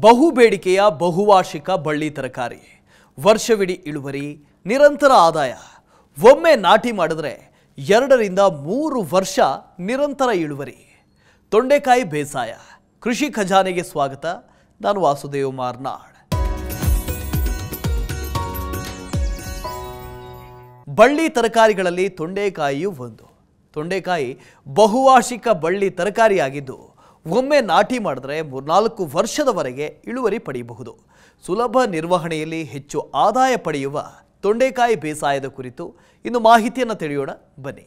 ಬಹುಬೇಡಿಕೆಯ ಬಹುವಾರ್ಷಿಕ ಬಳ್ಳಿ ತರಕಾರಿ ವರ್ಷವಿಡೀ ಇಳುವರಿ ನಿರಂತರ ಆದಾಯ ಒಮ್ಮೆ ನಾಟಿ ಮಾಡಿದ್ರೆ ಎರಡರಿಂದ ಮೂರು ವರ್ಷ ನಿರಂತರ ಇಳುವರಿ ತೊಂಡೆಕಾಯಿ ಬೇಸಾಯ ಕೃಷಿ ಖಜಾನೆಗೆ ಸ್ವಾಗತ ನಾನು ವಾಸುದೇವ್ ಮಾರ್ನಾಡ್ ಬಳ್ಳಿ ತರಕಾರಿಗಳಲ್ಲಿ ತೊಂಡೆಕಾಯಿಯು ಒಂದು ತೊಂಡೆಕಾಯಿ ಬಹುವಾರ್ಷಿಕ ಬಳ್ಳಿ ತರಕಾರಿಯಾಗಿದ್ದು ಒಮ್ಮೆ ನಾಟಿ ಮಾಡಿದ್ರೆ ಮೂರ್ನಾಲ್ಕು ವರ್ಷದವರೆಗೆ ಇಳುವರಿ ಪಡೆಯಬಹುದು ಸುಲಭ ನಿರ್ವಹಣೆಯಲ್ಲಿ ಹೆಚ್ಚು ಆದಾಯ ಪಡೆಯುವ ತೊಂಡೆಕಾಯಿ ಬೇಸಾಯದ ಕುರಿತು ಇನ್ನು ಮಾಹಿತಿಯನ್ನು ತಿಳಿಯೋಣ ಬನ್ನಿ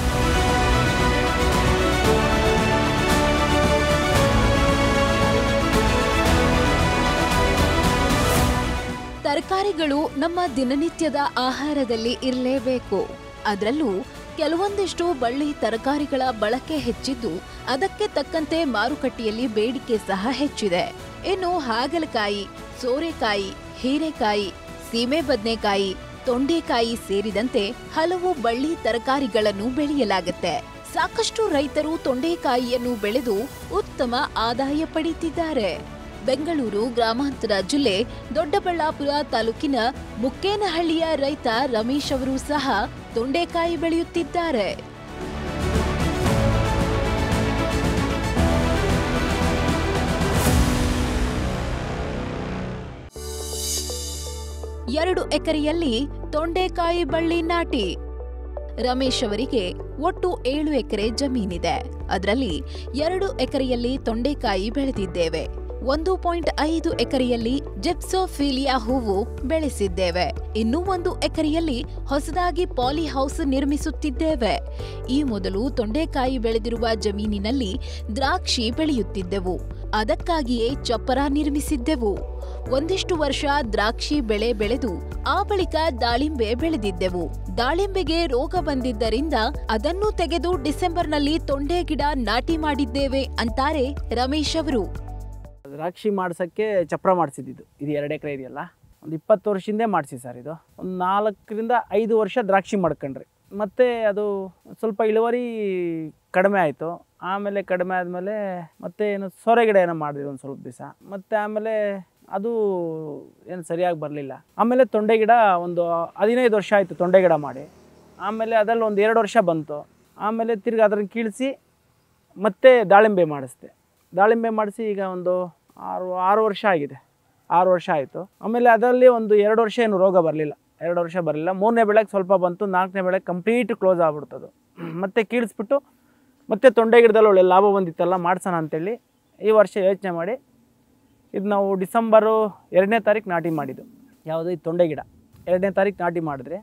ತರಕಾರಿಗಳು ನಮ್ಮ ದಿನನಿತ್ಯದ ಆಹಾರದಲ್ಲಿ ಇರಲೇಬೇಕು ಅದರಲ್ಲೂ ಕೆಲವೊಂದಿಷ್ಟು ಬಳ್ಳಿ ತರಕಾರಿಗಳ ಬಳಕೆ ಹೆಚ್ಚಿದ್ದು ಅದಕ್ಕೆ ತಕ್ಕಂತೆ ಮಾರುಕಟ್ಟೆಯಲ್ಲಿ ಬೇಡಿಕೆ ಸಹ ಹೆಚ್ಚಿದೆ ಇನ್ನು ಹಾಗಲಕಾಯಿ ಸೋರೆಕಾಯಿ ಹೀರೆಕಾಯಿ ಸೀಮೆ ಬದನೆಕಾಯಿ ತೊಂಡೆಕಾಯಿ ಸೇರಿದಂತೆ ಹಲವು ಬಳ್ಳಿ ತರಕಾರಿಗಳನ್ನು ಬೆಳೆಯಲಾಗುತ್ತೆ ಸಾಕಷ್ಟು ರೈತರು ತೊಂಡೆಕಾಯಿಯನ್ನು ಬೆಳೆದು ಉತ್ತಮ ಆದಾಯ ಪಡೆಯುತ್ತಿದ್ದಾರೆ ಬೆಂಗಳೂರು ಗ್ರಾಮಾಂತರ ಜಿಲ್ಲೆ ದೊಡ್ಡಬಳ್ಳಾಪುರ ತಾಲೂಕಿನ ಮುಕ್ಕೇನಹಳ್ಳಿಯ ರೈತ ರಮೇಶ್ ಅವರು ಸಹ ತೊಂಡೆಕಾಯಿ ಬೆಳೆಯುತ್ತಿದ್ದಾರೆ ಎರಡು ಎಕರೆಯಲ್ಲಿ ತೊಂಡೆಕಾಯಿ ಬಳ್ಳಿ ನಾಟಿ ರಮೇಶ್ ಅವರಿಗೆ ಒಟ್ಟು ಏಳು ಎಕರೆ ಜಮೀನಿದೆ ಅದರಲ್ಲಿ ಎರಡು ಎಕರೆಯಲ್ಲಿ ತೊಂಡೆಕಾಯಿ ಬೆಳೆದಿದ್ದೇವೆ ಒಂದು ಪಾಯಿಂಟ್ ಐದು ಎಕರೆಯಲ್ಲಿ ಜೆಪ್ಸೋಫಿಲಿಯಾ ಹೂವು ಬೆಳೆಸಿದ್ದೇವೆ ಇನ್ನೂ ಒಂದು ಎಕರೆಯಲ್ಲಿ ಹೊಸದಾಗಿ ಪಾಲಿ ಹೌಸ್ ನಿರ್ಮಿಸುತ್ತಿದ್ದೇವೆ ಈ ಮೊದಲು ತೊಂಡೆಕಾಯಿ ಬೆಳೆದಿರುವ ಜಮೀನಿನಲ್ಲಿ ದ್ರಾಕ್ಷಿ ಬೆಳೆಯುತ್ತಿದ್ದೆವು ಅದಕ್ಕಾಗಿಯೇ ಚಪ್ಪರ ನಿರ್ಮಿಸಿದ್ದೆವು ಒಂದಿಷ್ಟು ವರ್ಷ ದ್ರಾಕ್ಷಿ ಬೆಳೆ ಬೆಳೆದು ಆ ಬಳಿಕ ದಾಳಿಂಬೆ ಬೆಳೆದಿದ್ದೆವು ದಾಳಿಂಬೆಗೆ ರೋಗ ಬಂದಿದ್ದರಿಂದ ಅದನ್ನು ತೆಗೆದು ಡಿಸೆಂಬರ್ನಲ್ಲಿ ತೊಂಡೆ ಗಿಡ ನಾಟಿ ಮಾಡಿದ್ದೇವೆ ಅಂತಾರೆ ರಮೇಶ್ ಅವರು ದ್ರಾಕ್ಷಿ ಮಾಡ್ಸೋಕ್ಕೆ ಚಪ್ರ ಮಾಡಿಸಿದ್ದು ಇದು ಎರಡು ಎಕರೆ ಇದೆಯಲ್ಲ ಒಂದು ಇಪ್ಪತ್ತು ವರ್ಷದಿಂದ ಮಾಡಿಸಿ ಸರ್ ಇದು ಒಂದು ನಾಲ್ಕರಿಂದ ಐದು ವರ್ಷ ದ್ರಾಕ್ಷಿ ಮಾಡ್ಕೊಂಡ್ರಿ ಮತ್ತು ಅದು ಸ್ವಲ್ಪ ಇಳುವರಿ ಕಡಿಮೆ ಆಯಿತು ಆಮೇಲೆ ಕಡಿಮೆ ಆದಮೇಲೆ ಮತ್ತೆ ಏನು ಸೋರೆ ಗಿಡ ಏನೋ ಮಾಡಿದ್ವಿ ಒಂದು ಸ್ವಲ್ಪ ದಿವಸ ಮತ್ತು ಆಮೇಲೆ ಅದು ಏನು ಸರಿಯಾಗಿ ಬರಲಿಲ್ಲ ಆಮೇಲೆ ತೊಂಡೆ ಗಿಡ ಒಂದು ಹದಿನೈದು ವರ್ಷ ಆಯಿತು ತೊಂಡೆ ಗಿಡ ಮಾಡಿ ಆಮೇಲೆ ಅದ್ರಲ್ಲಿ ಒಂದು ಎರಡು ವರ್ಷ ಬಂತು ಆಮೇಲೆ ತಿರ್ಗಿ ಅದನ್ನು ಕೀಳಿಸಿ ಮತ್ತೆ ದಾಳಿಂಬೆ ಮಾಡಿಸ್ದೆ ದಾಳಿಂಬೆ ಮಾಡಿಸಿ ಈಗ ಒಂದು ಆರು ಆರು ವರ್ಷ ಆಗಿದೆ ಆರು ವರ್ಷ ಆಯಿತು ಆಮೇಲೆ ಅದರಲ್ಲಿ ಒಂದು ಎರಡು ವರ್ಷ ಏನು ರೋಗ ಬರಲಿಲ್ಲ ಎರಡು ವರ್ಷ ಬರಲಿಲ್ಲ ಮೂರನೇ ಬೆಳೆಗೆ ಸ್ವಲ್ಪ ಬಂತು ನಾಲ್ಕನೇ ಬೆಳೆಗೆ ಕಂಪ್ಲೀಟ್ ಕ್ಲೋಸ್ ಆಗ್ಬಿಡ್ತದು ಮತ್ತೆ ಕೀಳಿಸ್ಬಿಟ್ಟು ಮತ್ತೆ ತೊಂಡೆ ಗಿಡದಲ್ಲಿ ಒಳ್ಳೆ ಲಾಭ ಬಂದಿತ್ತಲ್ಲ ಮಾಡ್ಸೋಣ ಅಂತೇಳಿ ಈ ವರ್ಷ ಯೋಚನೆ ಮಾಡಿ ಇದು ನಾವು ಡಿಸೆಂಬರು ಎರಡನೇ ತಾರೀಕು ನಾಟಿ ಮಾಡಿದ್ದು ಯಾವುದು ಈ ತೊಂಡೆ ಗಿಡ ಎರಡನೇ ತಾರೀಕು ನಾಟಿ ಮಾಡಿದ್ರೆ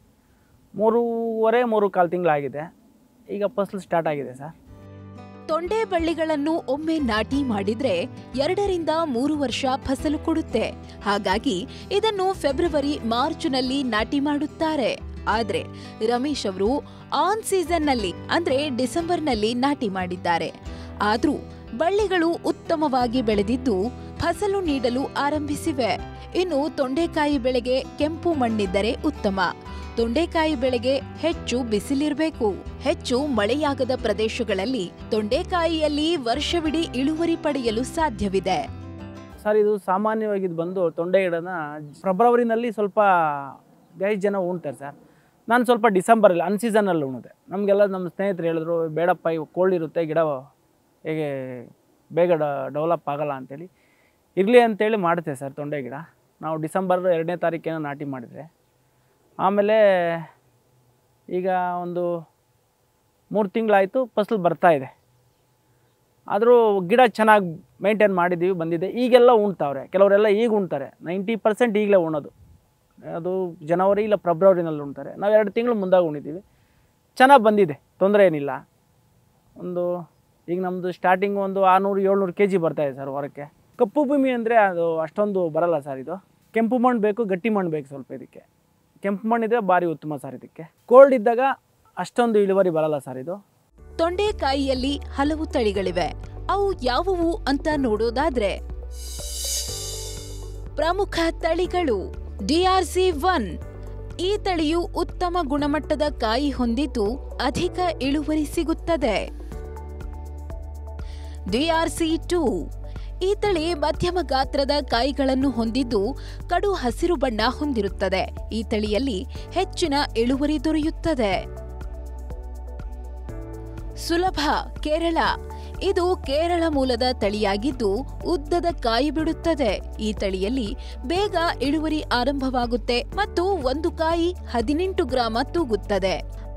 ಮೂರುವರೆ ಮೂರು ಕಾಲು ತಿಂಗಳಾಗಿದೆ ಈಗ ಫಸಲು ಸ್ಟಾರ್ಟ್ ಆಗಿದೆ ಸರ್ ತೊಂಡೆ ಬಳ್ಳಿಗಳನ್ನು ಒಮ್ಮೆ ನಾಟಿ ಮಾಡಿದ್ರೆ ಎರಡರಿಂದ ಮೂರು ವರ್ಷ ಫಸಲು ಕೊಡುತ್ತೆ ಹಾಗಾಗಿ ಇದನ್ನು ಫೆಬ್ರವರಿ ಮಾರ್ಚ್ನಲ್ಲಿ ನಾಟಿ ಮಾಡುತ್ತಾರೆ ಆದ್ರೆ ರಮೇಶ್ ಅವರು ಆನ್ ಸೀಸನ್ನಲ್ಲಿ ಅಂದ್ರೆ ಡಿಸೆಂಬರ್ನಲ್ಲಿ ನಾಟಿ ಮಾಡಿದ್ದಾರೆ ಆದ್ರೂ ಬಳ್ಳಿಗಳು ಉತ್ತಮವಾಗಿ ಬೆಳೆದಿದ್ದು ಫಸಲು ನೀಡಲು ಆರಂಭಿಸಿವೆ ಇನ್ನು ತೊಂಡೆಕಾಯಿ ಬೆಳೆಗೆ ಕೆಂಪು ಮಣ್ಣಿದ್ದರೆ ಉತ್ತಮ ತೊಂಡೆಕಾಯಿ ಬೆಳೆಗೆ ಹೆಚ್ಚು ಬಿಸಿಲಿರಬೇಕು ಹೆಚ್ಚು ಮಳೆಯಾಗದ ಪ್ರದೇಶಗಳಲ್ಲಿ ತೊಂಡೆಕಾಯಿಯಲ್ಲಿ ವರ್ಷವಿಡೀ ಇಳುವರಿ ಪಡೆಯಲು ಸಾಧ್ಯವಿದೆ ಸರ್ ಇದು ಸಾಮಾನ್ಯವಾಗಿ ಇದು ಬಂದು ತೊಂಡೆ ಗಿಡನ ಫೆಬ್ರವರಿನಲ್ಲಿ ಸ್ವಲ್ಪ ಜಾಸ್ತಿ ಜನ ಉಣ್ತಾರೆ ಸರ್ ನಾನು ಸ್ವಲ್ಪ ಡಿಸೆಂಬರಲ್ಲಿ ಅನ್ ಸೀಸನಲ್ಲಿ ಉಣಿದೆ ನಮಗೆಲ್ಲ ನಮ್ಮ ಸ್ನೇಹಿತರು ಹೇಳಿದ್ರು ಬೇಡಪ್ಪ ಇವು ಕೋಲ್ಡ್ ಇರುತ್ತೆ ಗಿಡ ಹೇಗೆ ಬೇಗ ಡೆವಲಪ್ ಆಗಲ್ಲ ಅಂತೇಳಿ ಇರಲಿ ಅಂತೇಳಿ ಮಾಡುತ್ತೆ ಸರ್ ತೊಂಡೆ ಗಿಡ ನಾವು ಡಿಸೆಂಬರ್ ಎರಡನೇ ತಾರೀಕೇನೋ ನಾಟಿ ಮಾಡಿದರೆ ಆಮೇಲೆ ಈಗ ಒಂದು ಮೂರು ತಿಂಗಳಾಯಿತು ಫಸಲು ಬರ್ತಾ ಇದೆ ಆದರೂ ಗಿಡ ಚೆನ್ನಾಗಿ ಮೇಂಟೈನ್ ಮಾಡಿದ್ದೀವಿ ಬಂದಿದೆ ಈಗೆಲ್ಲ ಉಣ್ತಾವ್ರೆ ಕೆಲವರೆಲ್ಲ ಈಗ ಉಣ್ತಾರೆ ನೈಂಟಿ ಪರ್ಸೆಂಟ್ ಈಗಲೇ ಉಣ್ಣೋದು ಅದು ಜನವರಿ ಇಲ್ಲ ಫೆಬ್ರವರಿನಲ್ಲಿ ಉಣ್ತಾರೆ ನಾವು ಎರಡು ತಿಂಗಳು ಮುಂದಾಗ ಉಣಿದ್ದೀವಿ ಚೆನ್ನಾಗಿ ಬಂದಿದೆ ತೊಂದರೆ ಏನಿಲ್ಲ ಒಂದು ಈಗ ನಮ್ಮದು ಸ್ಟಾರ್ಟಿಂಗ್ ಒಂದು ಆರುನೂರು ಏಳ್ನೂರು ಕೆ ಜಿ ಬರ್ತಾಯಿದೆ ಸರ್ ಹೊರಕ್ಕೆ ಕಪ್ಪು ಭೂಮಿ ಅಂದರೆ ಅದು ಅಷ್ಟೊಂದು ಬರಲ್ಲ ಸರ್ ಇದು ಕೆಂಪು ಮಣ್ಣು ಬೇಕು ಗಟ್ಟಿ ಮಣ್ಣು ಬೇಕು ಸ್ವಲ್ಪ ಇದಕ್ಕೆ ಕೆಂಪು ಮಣ್ಣಿದ್ರೆ ಭಾರಿ ಉತ್ತಮ ಸರ್ ಇದಕ್ಕೆ ಕೋಲ್ಡ್ ಇದ್ದಾಗ ಅಷ್ಟೊಂದು ಇಳುವರಿ ಬರಲ್ಲ ಸರ್ ಇದು ತೊಂಡೆಕಾಯಿಯಲ್ಲಿ ಹಲವು ತಳಿಗಳಿವೆ ಅವು ಯಾವುವು ಅಂತ ನೋಡೋದಾದ್ರೆ ಪ್ರಮುಖ ತಳಿಗಳು ಡಿಆರ್ಸಿ ಒನ್ ಈ ತಳಿಯು ಉತ್ತಮ ಗುಣಮಟ್ಟದ ಕಾಯಿ ಹೊಂದಿದ್ದು ಅಧಿಕ ಇಳುವರಿ ಸಿಗುತ್ತದೆ ಡಿಆರ್ಸಿ ಟೂ ಈ ತಳಿ ಮಧ್ಯಮ ಗಾತ್ರದ ಕಾಯಿಗಳನ್ನು ಹೊಂದಿದ್ದು ಕಡು ಹಸಿರು ಬಣ್ಣ ಹೊಂದಿರುತ್ತದೆ ಈ ತಳಿಯಲ್ಲಿ ಹೆಚ್ಚಿನ ಇಳುವರಿ ದೊರೆಯುತ್ತದೆ ಸುಲಭ ಕೇರಳ ಇದು ಕೇರಳ ಮೂಲದ ತಳಿಯಾಗಿದ್ದು ಉದ್ದದ ಕಾಯಿ ಬಿಡುತ್ತದೆ ಈ ತಳಿಯಲ್ಲಿ ಬೇಗ ಇಳುವರಿ ಆರಂಭವಾಗುತ್ತೆ ಮತ್ತು ಒಂದು ಕಾಯಿ ಹದಿನೆಂಟು ಗ್ರಾಮ ತೂಗುತ್ತದೆ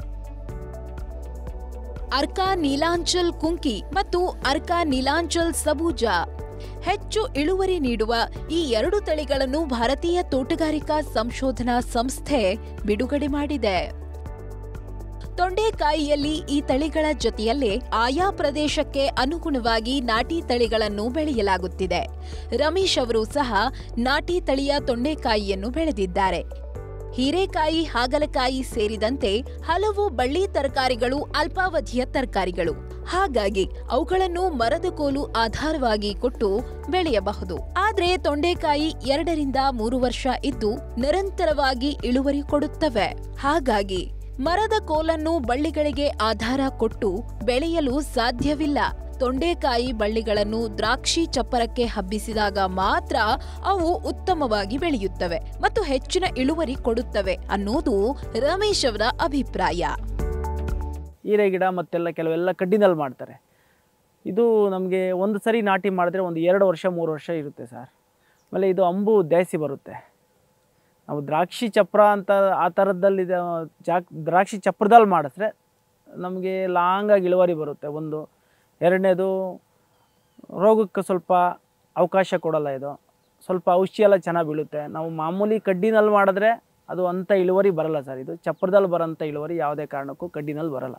ಅರ್ಕಾ ನೀಲಾಂಚಲ್ ಕುಂಕಿ ಮತ್ತು ಅರ್ಕಾ ನೀಲಾಂಚಲ್ ಸಬೂಜ ಹೆಚ್ಚು ಇಳುವರಿ ನೀಡುವ ಈ ಎರಡು ತಳಿಗಳನ್ನು ಭಾರತೀಯ ತೋಟಗಾರಿಕಾ ಸಂಶೋಧನಾ ಸಂಸ್ಥೆ ಬಿಡುಗಡೆ ಮಾಡಿದೆ ತೊಂಡೆಕಾಯಿಯಲ್ಲಿ ಈ ತಳಿಗಳ ಜೊತೆಯಲ್ಲೇ ಆಯಾ ಪ್ರದೇಶಕ್ಕೆ ಅನುಗುಣವಾಗಿ ನಾಟಿ ತಳಿಗಳನ್ನು ಬೆಳೆಯಲಾಗುತ್ತಿದೆ ರಮೇಶ್ ಅವರು ಸಹ ನಾಟಿ ತಳಿಯ ತೊಂಡೆಕಾಯಿಯನ್ನು ಬೆಳೆದಿದ್ದಾರೆ ಹೀರೆಕಾಯಿ ಹಾಗಲಕಾಯಿ ಸೇರಿದಂತೆ ಹಲವು ಬಳ್ಳಿ ತರಕಾರಿಗಳು ಅಲ್ಪಾವಧಿಯ ತರಕಾರಿಗಳು ಹಾಗಾಗಿ ಅವುಗಳನ್ನು ಮರದ ಕೋಲು ಆಧಾರವಾಗಿ ಕೊಟ್ಟು ಬೆಳೆಯಬಹುದು ಆದ್ರೆ ತೊಂಡೆಕಾಯಿ ಎರಡರಿಂದ ಮೂರು ವರ್ಷ ಇದ್ದು ನಿರಂತರವಾಗಿ ಇಳುವರಿ ಕೊಡುತ್ತವೆ ಹಾಗಾಗಿ ಮರದ ಕೋಲನ್ನು ಬಳ್ಳಿಗಳಿಗೆ ಆಧಾರ ಕೊಟ್ಟು ಬೆಳೆಯಲು ಸಾಧ್ಯವಿಲ್ಲ ತೊಂಡೆಕಾಯಿ ಬಳ್ಳಿಗಳನ್ನು ದ್ರಾಕ್ಷಿ ಚಪ್ಪರಕ್ಕೆ ಹಬ್ಬಿಸಿದಾಗ ಮಾತ್ರ ಅವು ಉತ್ತಮವಾಗಿ ಬೆಳೆಯುತ್ತವೆ ಮತ್ತು ಹೆಚ್ಚಿನ ಇಳುವರಿ ಕೊಡುತ್ತವೆ ಅನ್ನೋದು ರಮೇಶ್ ಅವರ ಅಭಿಪ್ರಾಯ ಹೀರೆ ಗಿಡ ಮತ್ತೆಲ್ಲ ಕೆಲವೆಲ್ಲ ಕಡ್ಡಿನಲ್ಲಿ ಮಾಡ್ತಾರೆ ಇದು ನಮಗೆ ಒಂದು ಸರಿ ನಾಟಿ ಮಾಡಿದ್ರೆ ಒಂದು ಎರಡು ವರ್ಷ ಮೂರು ವರ್ಷ ಇರುತ್ತೆ ಸರ್ ಆಮೇಲೆ ಇದು ಅಂಬು ದೇಸಿ ಬರುತ್ತೆ ನಾವು ದ್ರಾಕ್ಷಿ ಚಪ್ರ ಅಂತ ಆ ಥರದಲ್ಲಿ ಜಾಕ್ ದ್ರಾಕ್ಷಿ ಚಪ್ರದಲ್ಲಿ ಮಾಡಿದ್ರೆ ನಮಗೆ ಲಾಂಗಾಗಿ ಇಳುವರಿ ಬರುತ್ತೆ ಒಂದು ಎರಡನೇದು ರೋಗಕ್ಕೆ ಸ್ವಲ್ಪ ಅವಕಾಶ ಕೊಡಲ್ಲ ಇದು ಸ್ವಲ್ಪ ಔಷಧಿ ಎಲ್ಲ ಚೆನ್ನಾಗಿ ಬೀಳುತ್ತೆ ನಾವು ಮಾಮೂಲಿ ಕಡ್ಡಿನಲ್ಲಿ ಮಾಡಿದ್ರೆ ಅದು ಅಂಥ ಇಳುವರಿ ಬರಲ್ಲ ಸರ್ ಇದು ಚಪ್ರದಲ್ಲಿ ಬರೋಂಥ ಇಳುವರಿ ಯಾವುದೇ ಕಾರಣಕ್ಕೂ ಕಡ್ಡಿನಲ್ಲಿ ಬರಲ್ಲ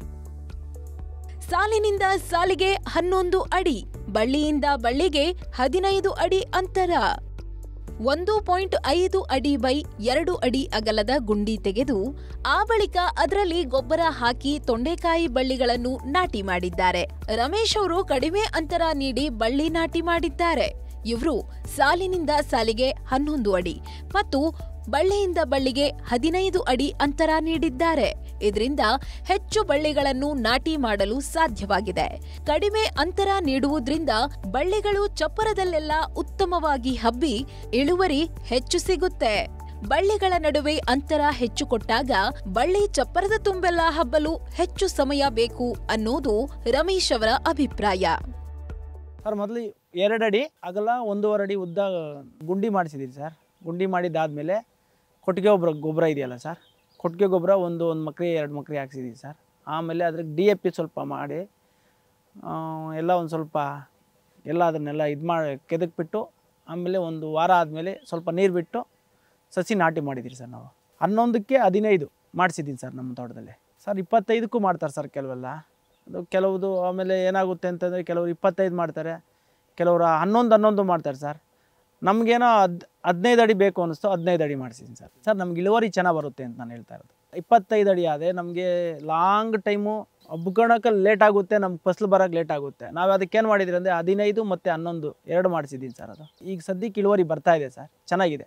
ಸಾಲಿನಿಂದ ಸಾಲಿಗೆ ಹನ್ನೊಂದು ಅಡಿ ಬಳ್ಳಿಯಿಂದ ಬಳ್ಳಿಗೆ ಹದಿನೈದು ಅಡಿ ಅಂತರ ಒಂದು ಪಾಯಿಂಟ್ ಐದು ಅಡಿ ಬೈ ಎರಡು ಅಡಿ ಅಗಲದ ಗುಂಡಿ ತೆಗೆದು ಆ ಬಳಿಕ ಅದರಲ್ಲಿ ಗೊಬ್ಬರ ಹಾಕಿ ತೊಂಡೆಕಾಯಿ ಬಳ್ಳಿಗಳನ್ನು ನಾಟಿ ಮಾಡಿದ್ದಾರೆ ರಮೇಶ್ ಅವರು ಕಡಿಮೆ ಅಂತರ ನೀಡಿ ಬಳ್ಳಿ ನಾಟಿ ಮಾಡಿದ್ದಾರೆ ಇವರು ಸಾಲಿನಿಂದ ಸಾಲಿಗೆ ಹನ್ನೊಂದು ಅಡಿ ಮತ್ತು ಬಳ್ಳಿಯಿಂದ ಬಳ್ಳಿಗೆ ಹದಿನೈದು ಅಡಿ ಅಂತರ ನೀಡಿದ್ದಾರೆ ಇದರಿಂದ ಹೆಚ್ಚು ಬಳ್ಳಿಗಳನ್ನು ನಾಟಿ ಮಾಡಲು ಸಾಧ್ಯವಾಗಿದೆ ಕಡಿಮೆ ಅಂತರ ನೀಡುವುದರಿಂದ ಬಳ್ಳಿಗಳು ಚಪ್ಪರದಲ್ಲೆಲ್ಲ ಉತ್ತಮವಾಗಿ ಹಬ್ಬಿ ಇಳುವರಿ ಹೆಚ್ಚು ಸಿಗುತ್ತೆ ಬಳ್ಳಿಗಳ ನಡುವೆ ಅಂತರ ಹೆಚ್ಚು ಕೊಟ್ಟಾಗ ಬಳ್ಳಿ ಚಪ್ಪರದ ತುಂಬೆಲ್ಲ ಹಬ್ಬಲು ಹೆಚ್ಚು ಸಮಯ ಬೇಕು ಅನ್ನೋದು ರಮೇಶ್ ಅವರ ಅಭಿಪ್ರಾಯ ಸರ್ ಮೊದಲು ಎರಡು ಅಡಿ ಅಗಲ ಒಂದೂವರೆ ಅಡಿ ಉದ್ದ ಗುಂಡಿ ಮಾಡಿಸಿದ್ದೀರಿ ಸರ್ ಗುಂಡಿ ಮಾಡಿದ್ದಾದಮೇಲೆ ಕೊಟ್ಟಿಗೆ ಗೊಬ್ಬರ ಗೊಬ್ಬರ ಇದೆಯಲ್ಲ ಸರ್ ಕೊಟ್ಟಿಗೆ ಗೊಬ್ಬರ ಒಂದು ಒಂದು ಮಕ್ರಿ ಎರಡು ಮಕ್ರಿ ಹಾಕ್ಸಿದ್ದೀವಿ ಸರ್ ಆಮೇಲೆ ಅದ್ರಿಗೆ ಡಿ ಎ ಪಿ ಸ್ವಲ್ಪ ಮಾಡಿ ಆ, ಎಲ್ಲ ಒಂದು ಸ್ವಲ್ಪ ಎಲ್ಲ ಅದನ್ನೆಲ್ಲ ಇದು ಮಾಡಿ ಕೆದಕ್ಬಿಟ್ಟು ಆಮೇಲೆ ಒಂದು ವಾರ ಆದಮೇಲೆ ಸ್ವಲ್ಪ ನೀರು ಬಿಟ್ಟು ಸಸಿ ನಾಟಿ ಮಾಡಿದ್ದೀರಿ ಸರ್ ನಾವು ಹನ್ನೊಂದಕ್ಕೆ ಹದಿನೈದು ಮಾಡಿಸಿದ್ದೀನಿ ಸರ್ ನಮ್ಮ ತೋಟದಲ್ಲಿ ಸರ್ ಇಪ್ಪತ್ತೈದಕ್ಕೂ ಮಾಡ್ತಾರೆ ಸರ್ ಕೆಲವೆಲ್ಲ ಅದು ಕೆಲವುದು ಆಮೇಲೆ ಏನಾಗುತ್ತೆ ಅಂತಂದರೆ ಕೆಲವರು ಇಪ್ಪತ್ತೈದು ಮಾಡ್ತಾರೆ ಕೆಲವರು ಹನ್ನೊಂದು ಹನ್ನೊಂದು ಮಾಡ್ತಾರೆ ಸರ್ ನಮಗೇನೋ ಹದ್ ಹದಿನೈದು ಅಡಿ ಬೇಕು ಅನ್ನಿಸ್ತು ಹದಿನೈದು ಅಡಿ ಮಾಡಿಸಿದ್ದೀನಿ ಸರ್ ಸರ್ ನಮ್ಗೆ ಇಳುವರಿ ಚೆನ್ನಾಗಿ ಬರುತ್ತೆ ಅಂತ ನಾನು ಹೇಳ್ತಾ ಇರೋದು ಇಪ್ಪತ್ತೈದು ಅಡಿ ಆದರೆ ನಮಗೆ ಲಾಂಗ್ ಟೈಮು ಹಬ್ಕೊಳಕ್ಕೆ ಲೇಟ್ ಆಗುತ್ತೆ ನಮ್ಗೆ ಫಸಲು ಬರೋಕ್ಕೆ ಲೇಟ್ ಆಗುತ್ತೆ ನಾವು ಅದಕ್ಕೆ ಏನು ಮಾಡಿದ್ರಿ ಅಂದರೆ ಹದಿನೈದು ಮತ್ತು ಹನ್ನೊಂದು ಎರಡು ಮಾಡಿಸಿದ್ದೀನಿ ಸರ್ ಅದು ಈಗ ಸದ್ಯಕ್ಕೆ ಇಳುವರಿ ಬರ್ತಾ ಇದೆ ಸರ್ ಚೆನ್ನಾಗಿದೆ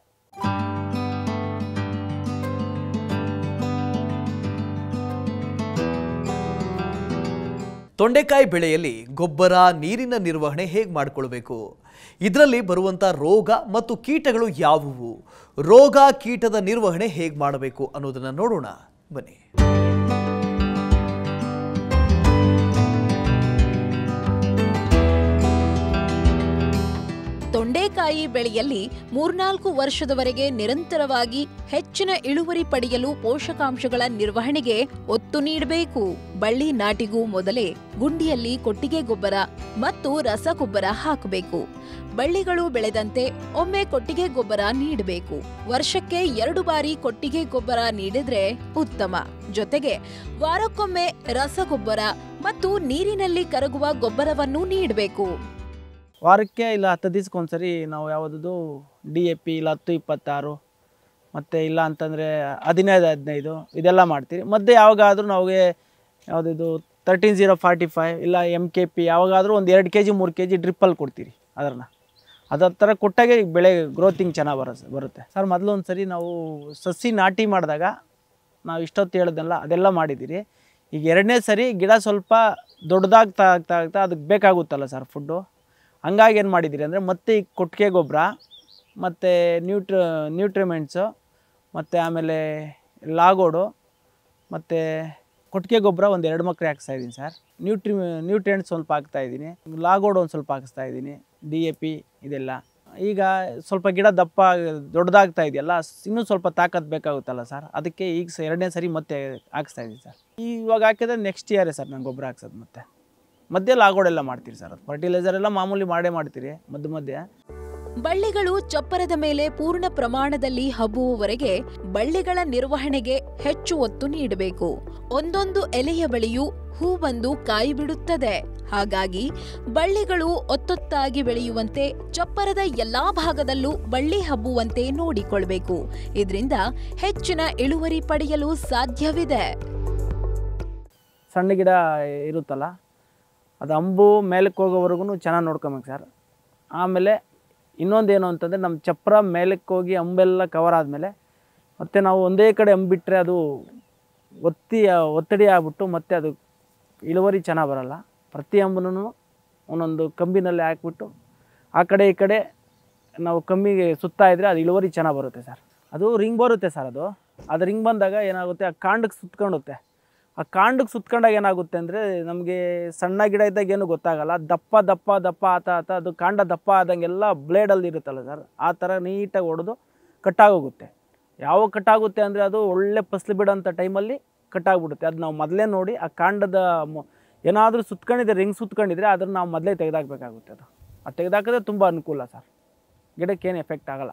ತೊಂಡೆಕಾಯಿ ಬೆಳೆಯಲ್ಲಿ ಗೊಬ್ಬರ ನೀರಿನ ನಿರ್ವಹಣೆ ಹೇಗೆ ಮಾಡಿಕೊಳ್ಬೇಕು ಇದರಲ್ಲಿ ಬರುವಂಥ ರೋಗ ಮತ್ತು ಕೀಟಗಳು ಯಾವುವು ರೋಗ ಕೀಟದ ನಿರ್ವಹಣೆ ಹೇಗೆ ಮಾಡಬೇಕು ಅನ್ನೋದನ್ನು ನೋಡೋಣ ಬನ್ನಿ ತೊಂಡೆಕಾಯಿ ಬೆಳೆಯಲ್ಲಿ ಮೂರ್ನಾಲ್ಕು ವರ್ಷದವರೆಗೆ ನಿರಂತರವಾಗಿ ಹೆಚ್ಚಿನ ಇಳುವರಿ ಪಡೆಯಲು ಪೋಷಕಾಂಶಗಳ ನಿರ್ವಹಣೆಗೆ ಒತ್ತು ನೀಡಬೇಕು ಬಳ್ಳಿ ನಾಟಿಗೂ ಮೊದಲೇ ಗುಂಡಿಯಲ್ಲಿ ಕೊಟ್ಟಿಗೆ ಗೊಬ್ಬರ ಮತ್ತು ರಸಗೊಬ್ಬರ ಹಾಕಬೇಕು ಬಳ್ಳಿಗಳು ಬೆಳೆದಂತೆ ಒಮ್ಮೆ ಕೊಟ್ಟಿಗೆ ಗೊಬ್ಬರ ನೀಡಬೇಕು ವರ್ಷಕ್ಕೆ ಎರಡು ಬಾರಿ ಕೊಟ್ಟಿಗೆ ಗೊಬ್ಬರ ನೀಡಿದ್ರೆ ಉತ್ತಮ ಜೊತೆಗೆ ವಾರಕ್ಕೊಮ್ಮೆ ರಸಗೊಬ್ಬರ ಮತ್ತು ನೀರಿನಲ್ಲಿ ಕರಗುವ ಗೊಬ್ಬರವನ್ನು ನೀಡಬೇಕು ವಾರಕ್ಕೆ ಇಲ್ಲ ಹತ್ತು ದಿವ್ಸಕ್ಕೆ ಒಂದ್ಸರಿ ನಾವು ಯಾವುದದು ಡಿ ಎ ಪಿ ಇಲ್ಲ ಹತ್ತು ಇಪ್ಪತ್ತಾರು ಮತ್ತು ಇಲ್ಲ ಅಂತಂದರೆ ಹದಿನೈದು ಹದಿನೈದು ಇದೆಲ್ಲ ಮಾಡ್ತೀವಿ ಮಧ್ಯೆ ಯಾವಾಗಾದರೂ ನಾವಿಗೆ ಯಾವುದಿದು ತರ್ಟೀನ್ ಜೀರೋ ಫಾರ್ಟಿ ಫೈವ್ ಇಲ್ಲ ಎಮ್ ಕೆ ಪಿ ಯಾವಾಗಾದರೂ ಒಂದು ಎರಡು ಕೆ ಜಿ ಮೂರು ಕೆ ಜಿ ಡ್ರಿಪ್ಪಲ್ಲಿ ಕೊಡ್ತೀರಿ ಅದನ್ನು ಅದ್ರ ಥರ ಕೊಟ್ಟಾಗೆ ಬೆಳೆ ಗ್ರೋತಿಂಗ್ ಚೆನ್ನಾಗಿ ಬರೋ ಬರುತ್ತೆ ಸರ್ ಮೊದಲು ಒಂದು ಸರಿ ನಾವು ಸಸಿ ನಾಟಿ ಮಾಡಿದಾಗ ನಾವು ಇಷ್ಟೊತ್ತು ಹೇಳ್ದಲ್ಲ ಅದೆಲ್ಲ ಮಾಡಿದ್ದೀರಿ ಈಗ ಎರಡನೇ ಸರಿ ಗಿಡ ಸ್ವಲ್ಪ ದೊಡ್ಡದಾಗ್ತಾ ಆಗ್ತಾ ಆಗ್ತಾ ಅದಕ್ಕೆ ಬೇಕಾಗುತ್ತಲ್ಲ ಸರ್ ಫುಡ್ಡು ಹಂಗಾಗಿ ಏನು ಮಾಡಿದ್ದೀರಿ ಅಂದರೆ ಮತ್ತೆ ಈ ಕೊಟ್ಟಿಗೆ ಗೊಬ್ಬರ ಮತ್ತು ನ್ಯೂಟ್ರ ನ್ಯೂಟ್ರಿಮೆಂಟ್ಸು ಮತ್ತು ಆಮೇಲೆ ಲಾಗೋಡು ಮತ್ತು ಕೊಟ್ಟಿಗೆ ಗೊಬ್ಬರ ಒಂದು ಎರಡು ಮಕ್ರೆ ಹಾಕ್ಸ್ತಾ ಇದ್ದೀನಿ ಸರ್ ನ್ಯೂಟ್ರಿ ನ್ಯೂಟ್ರಿಯೆಂಟ್ಸ್ ಸ್ವಲ್ಪ ಹಾಕ್ತಾ ಇದ್ದೀನಿ ಲಾಗೋಡು ಒಂದು ಸ್ವಲ್ಪ ಹಾಕಿಸ್ತಾ ಇದ್ದೀನಿ ಡಿ ಎ ಪಿ ಇದೆಲ್ಲ ಈಗ ಸ್ವಲ್ಪ ಗಿಡ ದಪ್ಪ ದೊಡ್ಡದಾಗ್ತಾ ಇದೆಯಲ್ಲ ಇನ್ನೂ ಸ್ವಲ್ಪ ತಾಕತ್ತು ಬೇಕಾಗುತ್ತಲ್ಲ ಸರ್ ಅದಕ್ಕೆ ಈಗ ಸ ಎರಡನೇ ಸರಿ ಮತ್ತೆ ಹಾಕಿಸ್ತಾ ಇದ್ದೀನಿ ಸರ್ ಇವಾಗ ಹಾಕಿದ್ರೆ ನೆಕ್ಸ್ಟ್ ಇಯರೇ ಸರ್ ನಾನು ಗೊಬ್ಬರ ಹಾಕ್ಸೋದು ಮತ್ತೆ ಮಧ್ಯೆ ಲಾಗೋಡೆಲ್ಲ ಮಾಡ್ತೀರಿ ಸರ್ ಅದು ಫರ್ಟಿಲೈಸರ್ ಎಲ್ಲ ಮಾಮೂಲಿ ಮಾಡೇ ಮಾಡ್ತೀರಿ ಮಧ್ಯ ಮಧ್ಯೆ ಬಳ್ಳಿಗಳು ಚಪ್ಪರದ ಮೇಲೆ ಪೂರ್ಣ ಪ್ರಮಾಣದಲ್ಲಿ ಹಬ್ಬುವವರೆಗೆ ಬಳ್ಳಿಗಳ ನಿರ್ವಹಣೆಗೆ ಹೆಚ್ಚು ಒತ್ತು ನೀಡಬೇಕು ಒಂದೊಂದು ಎಲೆಯ ಬಳಿಯೂ ಹೂ ಬಂದು ಕಾಯಿ ಬಿಡುತ್ತದೆ ಹಾಗಾಗಿ ಬಳ್ಳಿಗಳು ಒತ್ತೊತ್ತಾಗಿ ಬೆಳೆಯುವಂತೆ ಚಪ್ಪರದ ಎಲ್ಲಾ ಭಾಗದಲ್ಲೂ ಬಳ್ಳಿ ಹಬ್ಬುವಂತೆ ನೋಡಿಕೊಳ್ಬೇಕು ಇದರಿಂದ ಹೆಚ್ಚಿನ ಇಳುವರಿ ಪಡೆಯಲು ಸಾಧ್ಯವಿದೆ ಸಣ್ಣ ಗಿಡ ಇರುತ್ತಲ್ಲ ಅದು ಅಂಬು ಮೇಲಕ್ಕೆ ಹೋಗೋವರೆಗೂ ಚೆನ್ನಾಗಿ ನೋಡ್ಕೊಬೇಕು ಸರ್ ಆಮೇಲೆ ಇನ್ನೊಂದೇನು ಅಂತಂದರೆ ನಮ್ಮ ಚಪ್ರ ಮೇಲಕ್ಕೆ ಹೋಗಿ ಅಂಬೆಲ್ಲ ಕವರ್ ಆದಮೇಲೆ ಮತ್ತು ನಾವು ಒಂದೇ ಕಡೆ ಅಂಬಿಟ್ರೆ ಅದು ಒತ್ತಿ ಒತ್ತಡಿ ಆಗ್ಬಿಟ್ಟು ಮತ್ತೆ ಅದು ಇಳುವರಿ ಚೆನ್ನಾಗಿ ಬರಲ್ಲ ಪ್ರತಿ ಅಂಬನೂ ಒಂದೊಂದು ಕಂಬಿನಲ್ಲಿ ಹಾಕ್ಬಿಟ್ಟು ಆ ಕಡೆ ಈ ಕಡೆ ನಾವು ಕಮ್ಮಿಗೆ ಸುತ್ತಾ ಇದ್ರೆ ಅದು ಇಳುವರಿ ಚೆನ್ನಾಗಿ ಬರುತ್ತೆ ಸರ್ ಅದು ರಿಂಗ್ ಬರುತ್ತೆ ಸರ್ ಅದು ಅದು ರಿಂಗ್ ಬಂದಾಗ ಏನಾಗುತ್ತೆ ಆ ಕಾಂಡಕ್ಕೆ ಸುತ್ಕೊಂಡುತ್ತೆ ಆ ಕಾಂಡಕ್ಕೆ ಸುತ್ಕೊಂಡಾಗ ಏನಾಗುತ್ತೆ ಅಂದರೆ ನಮಗೆ ಸಣ್ಣ ಗಿಡ ಇದ್ದಾಗ ಏನು ಗೊತ್ತಾಗಲ್ಲ ದಪ್ಪ ದಪ್ಪ ದಪ್ಪ ಆತ ಆತ ಅದು ಕಾಂಡ ದಪ್ಪ ಆದಂಗೆಲ್ಲ ಬ್ಲೇಡಲ್ಲಿ ಇರುತ್ತಲ್ಲ ಸರ್ ಆ ಥರ ನೀಟಾಗಿ ಹೊಡೆದು ಕಟ್ಟಾಗೋಗುತ್ತೆ ಯಾವಾಗ ಕಟ್ಟಾಗುತ್ತೆ ಅಂದರೆ ಅದು ಒಳ್ಳೆ ಫಸಲು ಬಿಡೋಂಥ ಟೈಮಲ್ಲಿ ಕಟ್ಟಾಗ್ಬಿಡುತ್ತೆ ಅದು ನಾವು ಮೊದಲೇ ನೋಡಿ ಆ ಕಾಂಡದ ಏನಾದರೂ ಸುತ್ಕೊಂಡಿದ್ರೆ ರಿಂಗ್ ಸುತ್ಕೊಂಡಿದ್ರೆ ಅದನ್ನು ನಾವು ಮೊದಲೇ ತೆಗೆದಾಕಬೇಕಾಗುತ್ತೆ ಅದು ಅದು ತೆಗೆದಾಕಿದ್ರೆ ತುಂಬ ಅನುಕೂಲ ಸರ್ ಗಿಡಕ್ಕೇನು ಎಫೆಕ್ಟ್ ಆಗಲ್ಲ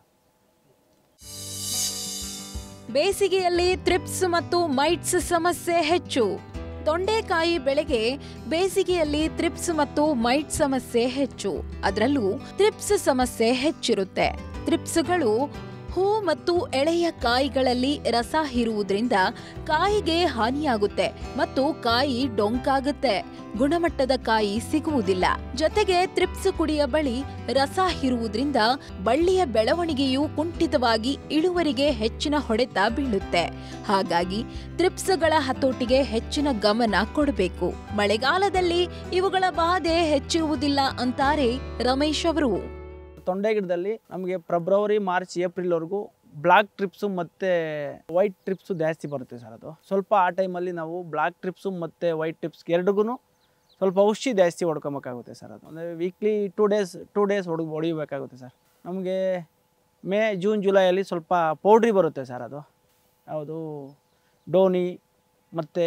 ಬೇಸಿಗೆಯಲ್ಲಿ ಥ್ರಿಪ್ಸ್ ಮತ್ತು ಮೈಟ್ಸ್ ಸಮಸ್ಯೆ ಹೆಚ್ಚು ತೊಂಡೆಕಾಯಿ ಬೆಳೆಗೆ ಬೇಸಿಗೆಯಲ್ಲಿ ಥ್ರಿಪ್ಸ್ ಮತ್ತು ಮೈಟ್ ಸಮಸ್ಯೆ ಹೆಚ್ಚು ಅದರಲ್ಲೂ ಥ್ರಿಪ್ಸ್ ಸಮಸ್ಯೆ ಹೆಚ್ಚಿರುತ್ತೆ ಥ್ರಿಪ್ಸ್ಗಳು ಹೂ ಮತ್ತು ಎಳೆಯ ಕಾಯಿಗಳಲ್ಲಿ ರಸ ಹೀರುವುದರಿಂದ ಕಾಯಿಗೆ ಹಾನಿಯಾಗುತ್ತೆ ಮತ್ತು ಕಾಯಿ ಡೊಂಕಾಗುತ್ತೆ ಗುಣಮಟ್ಟದ ಕಾಯಿ ಸಿಗುವುದಿಲ್ಲ ಜೊತೆಗೆ ತ್ರಿಪ್ಸ್ ಕುಡಿಯ ಬಳಿ ರಸ ಹೀರುವುದರಿಂದ ಬಳ್ಳಿಯ ಬೆಳವಣಿಗೆಯು ಕುಂಠಿತವಾಗಿ ಇಳುವರಿಗೆ ಹೆಚ್ಚಿನ ಹೊಡೆತ ಬೀಳುತ್ತೆ ಹಾಗಾಗಿ ತ್ರಿಪ್ಸ್ಗಳ ಹತೋಟಿಗೆ ಹೆಚ್ಚಿನ ಗಮನ ಕೊಡಬೇಕು ಮಳೆಗಾಲದಲ್ಲಿ ಇವುಗಳ ಬಾಧೆ ಹೆಚ್ಚಿರುವುದಿಲ್ಲ ಅಂತಾರೆ ರಮೇಶ್ ಅವರು ತೊಂಡೆ ಗಿಡದಲ್ಲಿ ನಮಗೆ ಫೆಬ್ರವರಿ ಮಾರ್ಚ್ ಏಪ್ರಿಲ್ವರೆಗೂ ಬ್ಲಾಕ್ ಟ್ರಿಪ್ಸು ಮತ್ತು ವೈಟ್ ಟ್ರಿಪ್ಸು ಜಾಸ್ತಿ ಬರುತ್ತೆ ಸರ್ ಅದು ಸ್ವಲ್ಪ ಆ ಟೈಮಲ್ಲಿ ನಾವು ಬ್ಲಾಕ್ ಟ್ರಿಪ್ಸು ಮತ್ತು ವೈಟ್ ಟ್ರಿಪ್ಸ್ ಎರಡಿಗೂ ಸ್ವಲ್ಪ ಔಷಧಿ ಜಾಸ್ತಿ ಹೊಡ್ಕೊಬೇಕಾಗುತ್ತೆ ಸರ್ ಅದು ಅಂದರೆ weekly two days two days ಹೊಡ್ ಹೊಡಿಬೇಕಾಗುತ್ತೆ ಸರ್ ನಮಗೆ ಮೇ ಜೂನ್ ಜುಲೈಯಲ್ಲಿ ಸ್ವಲ್ಪ ಪೌಡ್ರಿ ಬರುತ್ತೆ ಸರ್ ಅದು ಯಾವುದು ಡೋನಿ ಮತ್ತು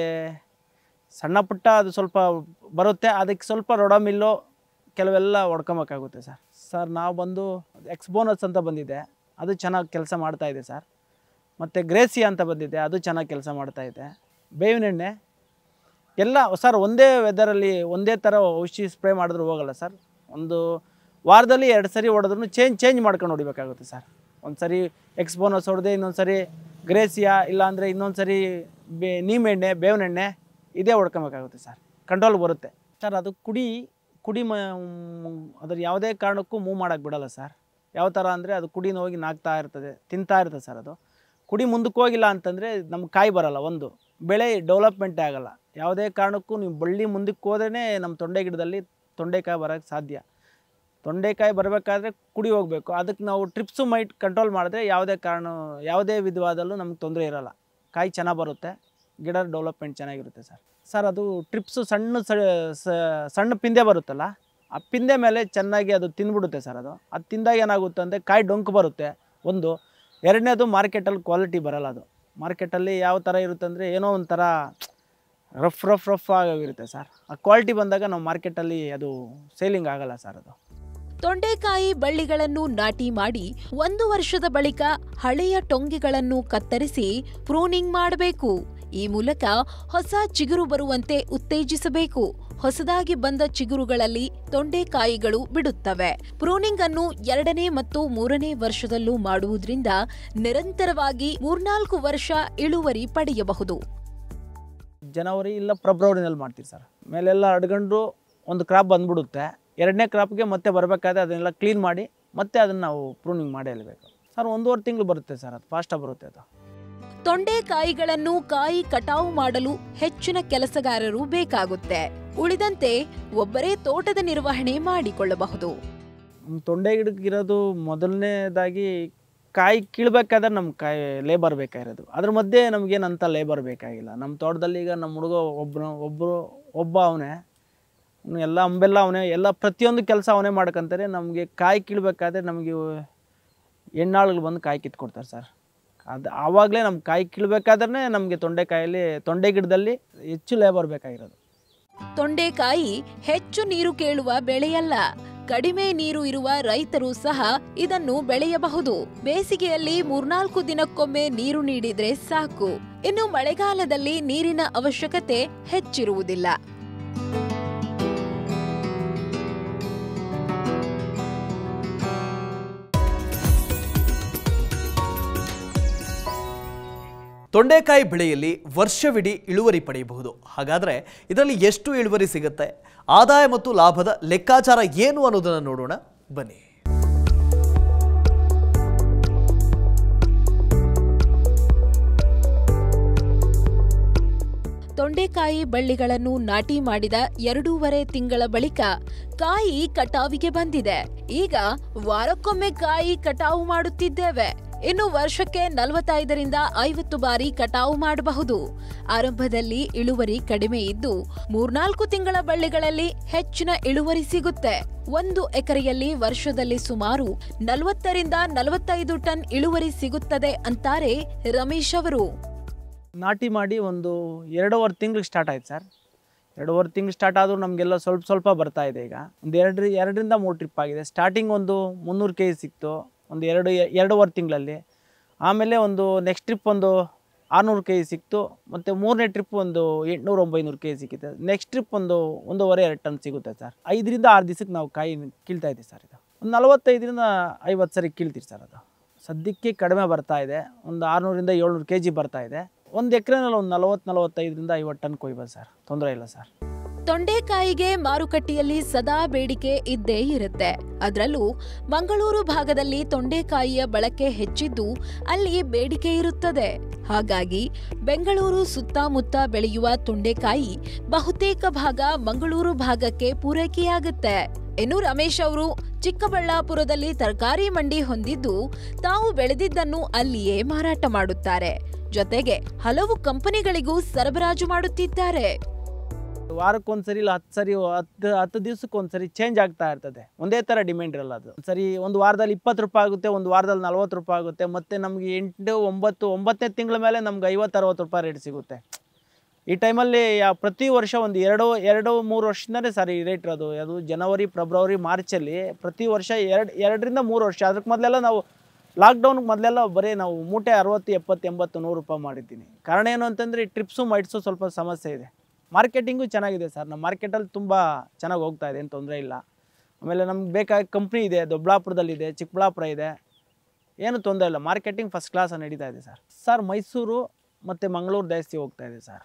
ಸಣ್ಣ ಪುಟ್ಟ ಅದು ಸ್ವಲ್ಪ ಬರುತ್ತೆ ಅದಕ್ಕೆ ಸ್ವಲ್ಪ ರೊಡಮಿಲ್ಲೋ ಕೆಲವೆಲ್ಲ ಹೊಡ್ಕೊಬೇಕಾಗುತ್ತೆ ಸರ್ ಸರ್ ನಾವು ಬಂದು ಎಕ್ಸ್ಬೋನಸ್ ಅಂತ ಬಂದಿದೆ ಅದು ಚೆನ್ನಾಗಿ ಕೆಲಸ ಮಾಡ್ತಾ ಇದೆ ಸರ್ ಮತ್ತು ಗ್ರೇಸಿ ಅಂತ ಬಂದಿದೆ ಅದು ಚೆನ್ನಾಗಿ ಕೆಲಸ ಮಾಡ್ತಾ ಇದೆ ಬೇವಿನ ಎಣ್ಣೆ ಎಲ್ಲ ಸರ್ ಒಂದೇ ವೆದರಲ್ಲಿ ಒಂದೇ ಥರ ಔಷಧಿ ಸ್ಪ್ರೇ ಮಾಡಿದ್ರು ಹೋಗಲ್ಲ ಸರ್ ಒಂದು ವಾರದಲ್ಲಿ ಎರಡು ಸರಿ ಹೊಡೆದ್ರೂ ಚೇಂಜ್ ಚೇಂಜ್ ಮಾಡ್ಕೊಂಡು ಹೊಡಿಬೇಕಾಗುತ್ತೆ ಸರ್ ಒಂದು ಸರಿ ಎಕ್ಸ್ಬೋನಸ್ ಹೊಡೆದೆ ಇನ್ನೊಂದು ಸರಿ ಗ್ರೇಸಿಯಾ ಇಲ್ಲಾಂದರೆ ಇನ್ನೊಂದು ಸರಿ ಬೇ ನೀಮೆಣ್ಣೆ ಬೇವಿನ ಎಣ್ಣೆ ಇದೇ ಹೊಡ್ಕೊಬೇಕಾಗುತ್ತೆ ಸರ್ ಕಂಟ್ರೋಲ್ ಬರುತ್ತೆ ಸರ್ ಅದು ಕುಡಿ ಕುಡಿ ಮ ಅದ್ರ ಯಾವುದೇ ಕಾರಣಕ್ಕೂ ಮೂವ್ ಮಾಡೋಕ್ಕೆ ಬಿಡಲ್ಲ ಸರ್ ಯಾವ ಥರ ಅಂದರೆ ಅದು ಕುಡಿನ ಹೋಗಿ ನಾಗ್ತಾ ಇರ್ತದೆ ತಿಂತಾ ಇರ್ತದೆ ಸರ್ ಅದು ಕುಡಿ ಮುಂದಕ್ಕೆ ಹೋಗಿಲ್ಲ ಅಂತಂದರೆ ನಮ್ಗೆ ಕಾಯಿ ಬರಲ್ಲ ಒಂದು ಬೆಳೆ ಡೆವಲಪ್ಮೆಂಟೇ ಆಗಲ್ಲ ಯಾವುದೇ ಕಾರಣಕ್ಕೂ ನೀವು ಬಳ್ಳಿ ಮುಂದಕ್ಕೆ ಹೋದ್ರೇ ನಮ್ಮ ತೊಂಡೆ ಗಿಡದಲ್ಲಿ ತೊಂಡೆಕಾಯಿ ಬರೋಕ್ಕೆ ಸಾಧ್ಯ ತೊಂಡೆಕಾಯಿ ಬರಬೇಕಾದ್ರೆ ಕುಡಿ ಹೋಗಬೇಕು ಅದಕ್ಕೆ ನಾವು ಟ್ರಿಪ್ಸು ಮೈಟ್ ಕಂಟ್ರೋಲ್ ಮಾಡಿದ್ರೆ ಯಾವುದೇ ಕಾರಣ ಯಾವುದೇ ವಿಧವಾದಲ್ಲೂ ನಮ್ಗೆ ತೊಂದರೆ ಇರೋಲ್ಲ ಕಾಯಿ ಚೆನ್ನಾಗಿ ಬರುತ್ತೆ ಗಿಡ ಡೆವಲಪ್ಮೆಂಟ್ ಚೆನ್ನಾಗಿರುತ್ತೆ ಸರ್ ಸರ್ ಅದು ಟ್ರಿಪ್ಸು ಸಣ್ಣ ಸ- ಸ- ಸಣ್ಣ ಪಿಂದೆ ಬರುತ್ತಲ್ಲ ಆ ಪಿಂದೆ ಮೇಲೆ ಚೆನ್ನಾಗಿ ಅದು ತಿಂದ್ಬಿಡುತ್ತೆ ಸರ್ ಅದು ಅದು ತಿಂದಾಗ ಏನಾಗುತ್ತೆ ಅಂದರೆ ಕಾಯಿ ಡೊಂಕು ಬರುತ್ತೆ ಒಂದು ಎರಡನೇದು ಮಾರ್ಕೆಟಲ್ಲಿ ಕ್ವಾಲಿಟಿ ಬರಲ್ಲ ಅದು ಮಾರ್ಕೆಟಲ್ಲಿ ಯಾವ ಥರ ಇರುತ್ತೆ ಅಂದರೆ ಏನೋ ಒಂಥರ ರಫ್ ರಫ್ ರಫ್ ಆಗಿರುತ್ತೆ ಸರ್ ಆ ಕ್ವಾಲಿಟಿ ಬಂದಾಗ ನಾವು ಮಾರ್ಕೆಟಲ್ಲಿ ಅದು ಸೇಲಿಂಗ್ ಆಗಲ್ಲ ಸರ್ ಅದು ತೊಂಡೆಕಾಯಿ ಬಳ್ಳಿಗಳನ್ನು ನಾಟಿ ಮಾಡಿ ಒಂದು ವರ್ಷದ ಬಳಿಕ ಹಳೆಯ ಟೊಂಗೆಗಳನ್ನು ಕತ್ತರಿಸಿ ಪ್ರೂನಿಂಗ್ ಮಾಡಬೇಕು ಈ ಮೂಲಕ ಹೊಸ ಚಿಗುರು ಬರುವಂತೆ ಉತ್ತೇಜಿಸಬೇಕು ಹೊಸದಾಗಿ ಬಂದ ಚಿಗುರುಗಳಲ್ಲಿ ತೊಂಡೆಕಾಯಿಗಳು ಬಿಡುತ್ತವೆ ಪ್ರೂನಿಂಗ್ ಅನ್ನು ಎರಡನೇ ಮತ್ತು ಮೂರನೇ ವರ್ಷದಲ್ಲೂ ಮಾಡುವುದರಿಂದ ನಿರಂತರವಾಗಿ ಮೂರ್ನಾಲ್ಕು ವರ್ಷ ಇಳುವರಿ ಪಡೆಯಬಹುದು ಜನವರಿ ಇಲ್ಲ ಫೆಬ್ರವರಿನಲ್ಲಿ ಮಾಡ್ತೀವಿ ಸರ್ ಮೇಲೆಲ್ಲ ಅಡ್ಕೊಂಡು ಒಂದು ಕ್ರಾಪ್ ಬಂದ್ಬಿಡುತ್ತೆ ಎರಡನೇ ಕ್ರಾಪ್ಗೆ ಮತ್ತೆ ಬರಬೇಕಾದ್ರೆ ಅದನ್ನೆಲ್ಲ ಕ್ಲೀನ್ ಮಾಡಿ ಮತ್ತೆ ಅದನ್ನು ನಾವು ಪ್ರೂನಿಂಗ್ ಮಾಡಿ ಹೇಳಬೇಕು ಸರ್ ಒಂದೂವರೆ ತಿಂಗಳು ಬರುತ್ತೆ ಸರ್ ಅದು ಫಾಸ್ಟಾಗಿ ಬರುತ್ತೆ ಅದು ತೊಂಡೆಕಾಯಿಗಳನ್ನು ಕಾಯಿ ಕಟಾವು ಮಾಡಲು ಹೆಚ್ಚಿನ ಕೆಲಸಗಾರರು ಬೇಕಾಗುತ್ತೆ ಉಳಿದಂತೆ ಒಬ್ಬರೇ ತೋಟದ ನಿರ್ವಹಣೆ ಮಾಡಿಕೊಳ್ಳಬಹುದು ನಮ್ಮ ತೊಂಡೆ ಗಿಡಕ್ಕೆ ಇರೋದು ಮೊದಲನೇದಾಗಿ ಕಾಯಿ ಕೀಳ್ಬೇಕಾದ್ರೆ ನಮ್ಮ ಕಾಯಿ ಲೇಬರ್ ಬೇಕಾಗಿರೋದು ಅದ್ರ ಮಧ್ಯೆ ನಮಗೇನಂತ ಲೇಬರ್ ಬೇಕಾಗಿಲ್ಲ ನಮ್ಮ ತೋಟದಲ್ಲಿ ಈಗ ನಮ್ಮ ಹುಡುಗ ಒಬ್ಬನು ಒಬ್ಬರು ಒಬ್ಬ ಅವನೇ ಎಲ್ಲ ಅಂಬೆಲ್ಲ ಅವನೇ ಎಲ್ಲ ಪ್ರತಿಯೊಂದು ಕೆಲಸ ಅವನೇ ಮಾಡ್ಕೊಂತಾರೆ ನಮಗೆ ಕಾಯಿ ಕೀಳ್ಬೇಕಾದ್ರೆ ನಮಗೆ ಹೆಣ್ಣಾಳುಗಳು ಬಂದು ಕಾಯಿ ಕಿತ್ಕೊಡ್ತಾರೆ ಸರ್ ಅದು ಆವಾಗಲೇ ನಮ್ಮ ಕಾಯಿ ಕೀಳ್ಬೇಕಾದ್ರೆ ನಮಗೆ ತೊಂಡೆಕಾಯಲ್ಲಿ ತೊಂಡೆ ಗಿಡದಲ್ಲಿ ಹೆಚ್ಚು ಲೇಬರ್ ಬೇಕಾಗಿರೋದು ತೊಂಡೆಕಾಯಿ ಹೆಚ್ಚು ನೀರು ಕೇಳುವ ಬೆಳೆಯಲ್ಲ ಕಡಿಮೆ ನೀರು ಇರುವ ರೈತರು ಸಹ ಇದನ್ನು ಬೆಳೆಯಬಹುದು ಬೇಸಿಗೆಯಲ್ಲಿ ಮೂರ್ನಾಲ್ಕು ದಿನಕ್ಕೊಮ್ಮೆ ನೀರು ನೀಡಿದ್ರೆ ಸಾಕು ಇನ್ನು ಮಳೆಗಾಲದಲ್ಲಿ ನೀರಿನ ಅವಶ್ಯಕತೆ ಹೆಚ್ಚಿರುವುದಿಲ್ಲ ತೊಂಡೆಕಾಯಿ ಬೆಳೆಯಲ್ಲಿ ವರ್ಷವಿಡೀ ಇಳುವರಿ ಪಡೆಯಬಹುದು ಹಾಗಾದರೆ ಇದರಲ್ಲಿ ಎಷ್ಟು ಇಳುವರಿ ಸಿಗುತ್ತೆ ಆದಾಯ ಮತ್ತು ಲಾಭದ ಲೆಕ್ಕಾಚಾರ ಏನು ಅನ್ನೋದನ್ನು ನೋಡೋಣ ಬನ್ನಿ ತೊಂಡೆಕಾಯಿ ಬಳ್ಳಿಗಳನ್ನು ನಾಟಿ ಮಾಡಿದ ಎರಡೂವರೆ ತಿಂಗಳ ಬಳಿಕ ಕಾಯಿ ಕಟಾವಿಗೆ ಬಂದಿದೆ ಈಗ ವಾರಕ್ಕೊಮ್ಮೆ ಕಾಯಿ ಕಟಾವು ಮಾಡುತ್ತಿದ್ದೇವೆ ಇನ್ನು ವರ್ಷಕ್ಕೆ ನಲವತ್ತೈದರಿಂದ ಐವತ್ತು ಬಾರಿ ಕಟಾವು ಮಾಡಬಹುದು ಆರಂಭದಲ್ಲಿ ಇಳುವರಿ ಕಡಿಮೆ ಇದ್ದು ಮೂರ್ನಾಲ್ಕು ತಿಂಗಳ ಬಳ್ಳಿಗಳಲ್ಲಿ ಹೆಚ್ಚಿನ ಇಳುವರಿ ಸಿಗುತ್ತೆ ಒಂದು ಎಕರೆಯಲ್ಲಿ ವರ್ಷದಲ್ಲಿ ಸುಮಾರು ನಲವತ್ತರಿಂದ ನಲವತ್ತೈದು ಟನ್ ಇಳುವರಿ ಸಿಗುತ್ತದೆ ಅಂತಾರೆ ರಮೇಶ್ ಅವರು ನಾಟಿ ಮಾಡಿ ಒಂದು ಎರಡೂವರೆ ತಿಂಗ್ಳಿಗೆ ಸ್ಟಾರ್ಟ್ ಆಯ್ತು ಸರ್ ಎರಡೂವರೆ ತಿಂಗ್ಳು ಸ್ಟಾರ್ಟ್ ಆದರೂ ನಮಗೆಲ್ಲ ಸ್ವಲ್ಪ ಸ್ವಲ್ಪ ಬರ್ತಾ ಇದೆ ಈಗ ಒಂದು ಎರಡು ಎರಡರಿಂದ ಮೂರು ಟ್ರಿಪ್ ಆಗಿದೆ ಸ್ಟಾರ್ಟಿಂಗ್ ಒಂದು ಮುನ್ನೂರು ಕೆ ಜಿ ಸಿಕ್ತು ಒಂದು ಎರಡು ಎರಡೂವರೆ ತಿಂಗಳಲ್ಲಿ ಆಮೇಲೆ ಒಂದು ನೆಕ್ಸ್ಟ್ ಟ್ರಿಪ್ ಒಂದು ಆರುನೂರು ಕೆ ಜಿ ಸಿಕ್ತು ಮತ್ತು ಮೂರನೇ ಟ್ರಿಪ್ ಒಂದು ಎಂಟುನೂರು ಒಂಬೈನೂರು ಕೆ ಜಿ ಸಿಕ್ಕಿದೆ ನೆಕ್ಸ್ಟ್ ಟ್ರಿಪ್ ಒಂದು ಒಂದೂವರೆ ಎರಡು ಟನ್ ಸಿಗುತ್ತೆ ಸರ್ ಐದರಿಂದ ಆರು ದಿವಸಕ್ಕೆ ನಾವು ಕಾಯಿ ಕೀಳ್ತಾ ಇದ್ದೀವಿ ಸರ್ ಇದು ಒಂದು ನಲವತ್ತೈದರಿಂದ ಐವತ್ತು ಸರಿ ಕೀಳ್ತೀವಿ ಸರ್ ಅದು ಸದ್ಯಕ್ಕೆ ಕಡಿಮೆ ಬರ್ತಾ ಇದೆ ಒಂದು ಆರುನೂರಿಂದ ಏಳ್ನೂರು ಕೆ ಜಿ ಬರ್ತಾ ಇದೆ ಒಂದು ಎಕರೆನಲ್ಲಿ ಒಂದು ನಲವತ್ತು ನಲವತ್ತೈದರಿಂದ ಐವತ್ತು ಟನ್ ಕೊಯ್ಬೋದು ಸರ್ ತೊಂದರೆ ಇಲ್ಲ ಸರ್ ತೊಂಡೆಕಾಯಿಗೆ ಮಾರುಕಟ್ಟೆಯಲ್ಲಿ ಸದಾ ಬೇಡಿಕೆ ಇದ್ದೇ ಇರುತ್ತೆ ಅದರಲ್ಲೂ ಮಂಗಳೂರು ಭಾಗದಲ್ಲಿ ತೊಂಡೆಕಾಯಿಯ ಬಳಕೆ ಹೆಚ್ಚಿದ್ದು ಅಲ್ಲಿ ಬೇಡಿಕೆ ಇರುತ್ತದೆ ಹಾಗಾಗಿ ಬೆಂಗಳೂರು ಸುತ್ತಮುತ್ತ ಬೆಳೆಯುವ ತೊಂಡೆಕಾಯಿ ಬಹುತೇಕ ಭಾಗ ಮಂಗಳೂರು ಭಾಗಕ್ಕೆ ಪೂರೈಕೆಯಾಗುತ್ತೆ ಇನ್ನು ರಮೇಶ್ ಅವರು ಚಿಕ್ಕಬಳ್ಳಾಪುರದಲ್ಲಿ ತರಕಾರಿ ಮಂಡಿ ಹೊಂದಿದ್ದು ತಾವು ಬೆಳೆದಿದ್ದನ್ನು ಅಲ್ಲಿಯೇ ಮಾರಾಟ ಮಾಡುತ್ತಾರೆ ಜೊತೆಗೆ ಹಲವು ಕಂಪನಿಗಳಿಗೂ ಸರಬರಾಜು ಮಾಡುತ್ತಿದ್ದಾರೆ ವಾರಕ್ಕೊಂದ್ಸರಿ ಇಲ್ಲ ಹತ್ತು ಸರಿ ಹತ್ತು ಹತ್ತು ದಿವ್ಸಕ್ಕೆ ಒಂದ್ಸರಿ ಚೇಂಜ್ ಆಗ್ತಾ ಇರ್ತದೆ ಒಂದೇ ಥರ ಡಿಮ್ಯಾಂಡ್ ಇರಲ್ಲ ಅದು ಸರಿ ಒಂದು ವಾರದಲ್ಲಿ ಇಪ್ಪತ್ತು ರೂಪಾಯಿ ಆಗುತ್ತೆ ಒಂದು ವಾರದಲ್ಲಿ ನಲ್ವತ್ತು ರೂಪಾಯಿ ಆಗುತ್ತೆ ಮತ್ತು ನಮಗೆ ಎಂಟು ಒಂಬತ್ತು ಒಂಬತ್ತನೇ ತಿಂಗಳ ಮೇಲೆ ನಮ್ಗೆ ಐವತ್ತು ಅರವತ್ತು ರೂಪಾಯಿ ರೇಟ್ ಸಿಗುತ್ತೆ ಈ ಟೈಮಲ್ಲಿ ಯಾ ಪ್ರತಿ ವರ್ಷ ಒಂದು ಎರಡು ಎರಡು ಮೂರು ವರ್ಷದಿಂದಲೇ ಸರ್ ಈ ರೇಟ್ ಇರೋದು ಅದು ಜನವರಿ ಫೆಬ್ರವರಿ ಮಾರ್ಚಲ್ಲಿ ಪ್ರತಿ ವರ್ಷ ಎರಡು ಎರಡರಿಂದ ಮೂರು ವರ್ಷ ಅದಕ್ಕೆ ಮೊದಲೆಲ್ಲ ನಾವು ಲಾಕ್ಡೌನ್ಗೆ ಮೊದಲೆಲ್ಲ ಬರೀ ನಾವು ಮೂಟೆ ಅರವತ್ತು ಎಪ್ಪತ್ತು ಎಂಬತ್ತು ನೂರು ರೂಪಾಯಿ ಮಾಡಿದ್ದೀನಿ ಕಾರಣ ಏನು ಅಂತಂದರೆ ಈ ಟ್ರಿಪ್ಸು ಮೈಟ್ಸು ಸ್ವಲ್ಪ ಸಮಸ್ಯೆ ಇದೆ ಮಾರ್ಕೆಟಿಂಗು ಚೆನ್ನಾಗಿದೆ ಸರ್ ನಮ್ಮ ಮಾರ್ಕೆಟಲ್ಲಿ ತುಂಬ ಚೆನ್ನಾಗಿ ಹೋಗ್ತಾ ಇದೆ ಏನು ತೊಂದರೆ ಇಲ್ಲ ಆಮೇಲೆ ನಮ್ಗೆ ಬೇಕಾದ ಕಂಪ್ನಿ ಇದೆ ದೊಡ್ಡಬಳ್ಳಾಪುರದಲ್ಲಿದೆ ಚಿಕ್ಕಬಳ್ಳಾಪುರ ಇದೆ ಏನು ತೊಂದರೆ ಇಲ್ಲ ಮಾರ್ಕೆಟಿಂಗ್ ಫಸ್ಟ್ ಕ್ಲಾಸ್ ನಡೀತಾ ಇದೆ ಸರ್ ಸರ್ ಮೈಸೂರು ಮತ್ತು ಮಂಗಳೂರು ಜಾಸ್ತಿ ಹೋಗ್ತಾ ಇದೆ ಸರ್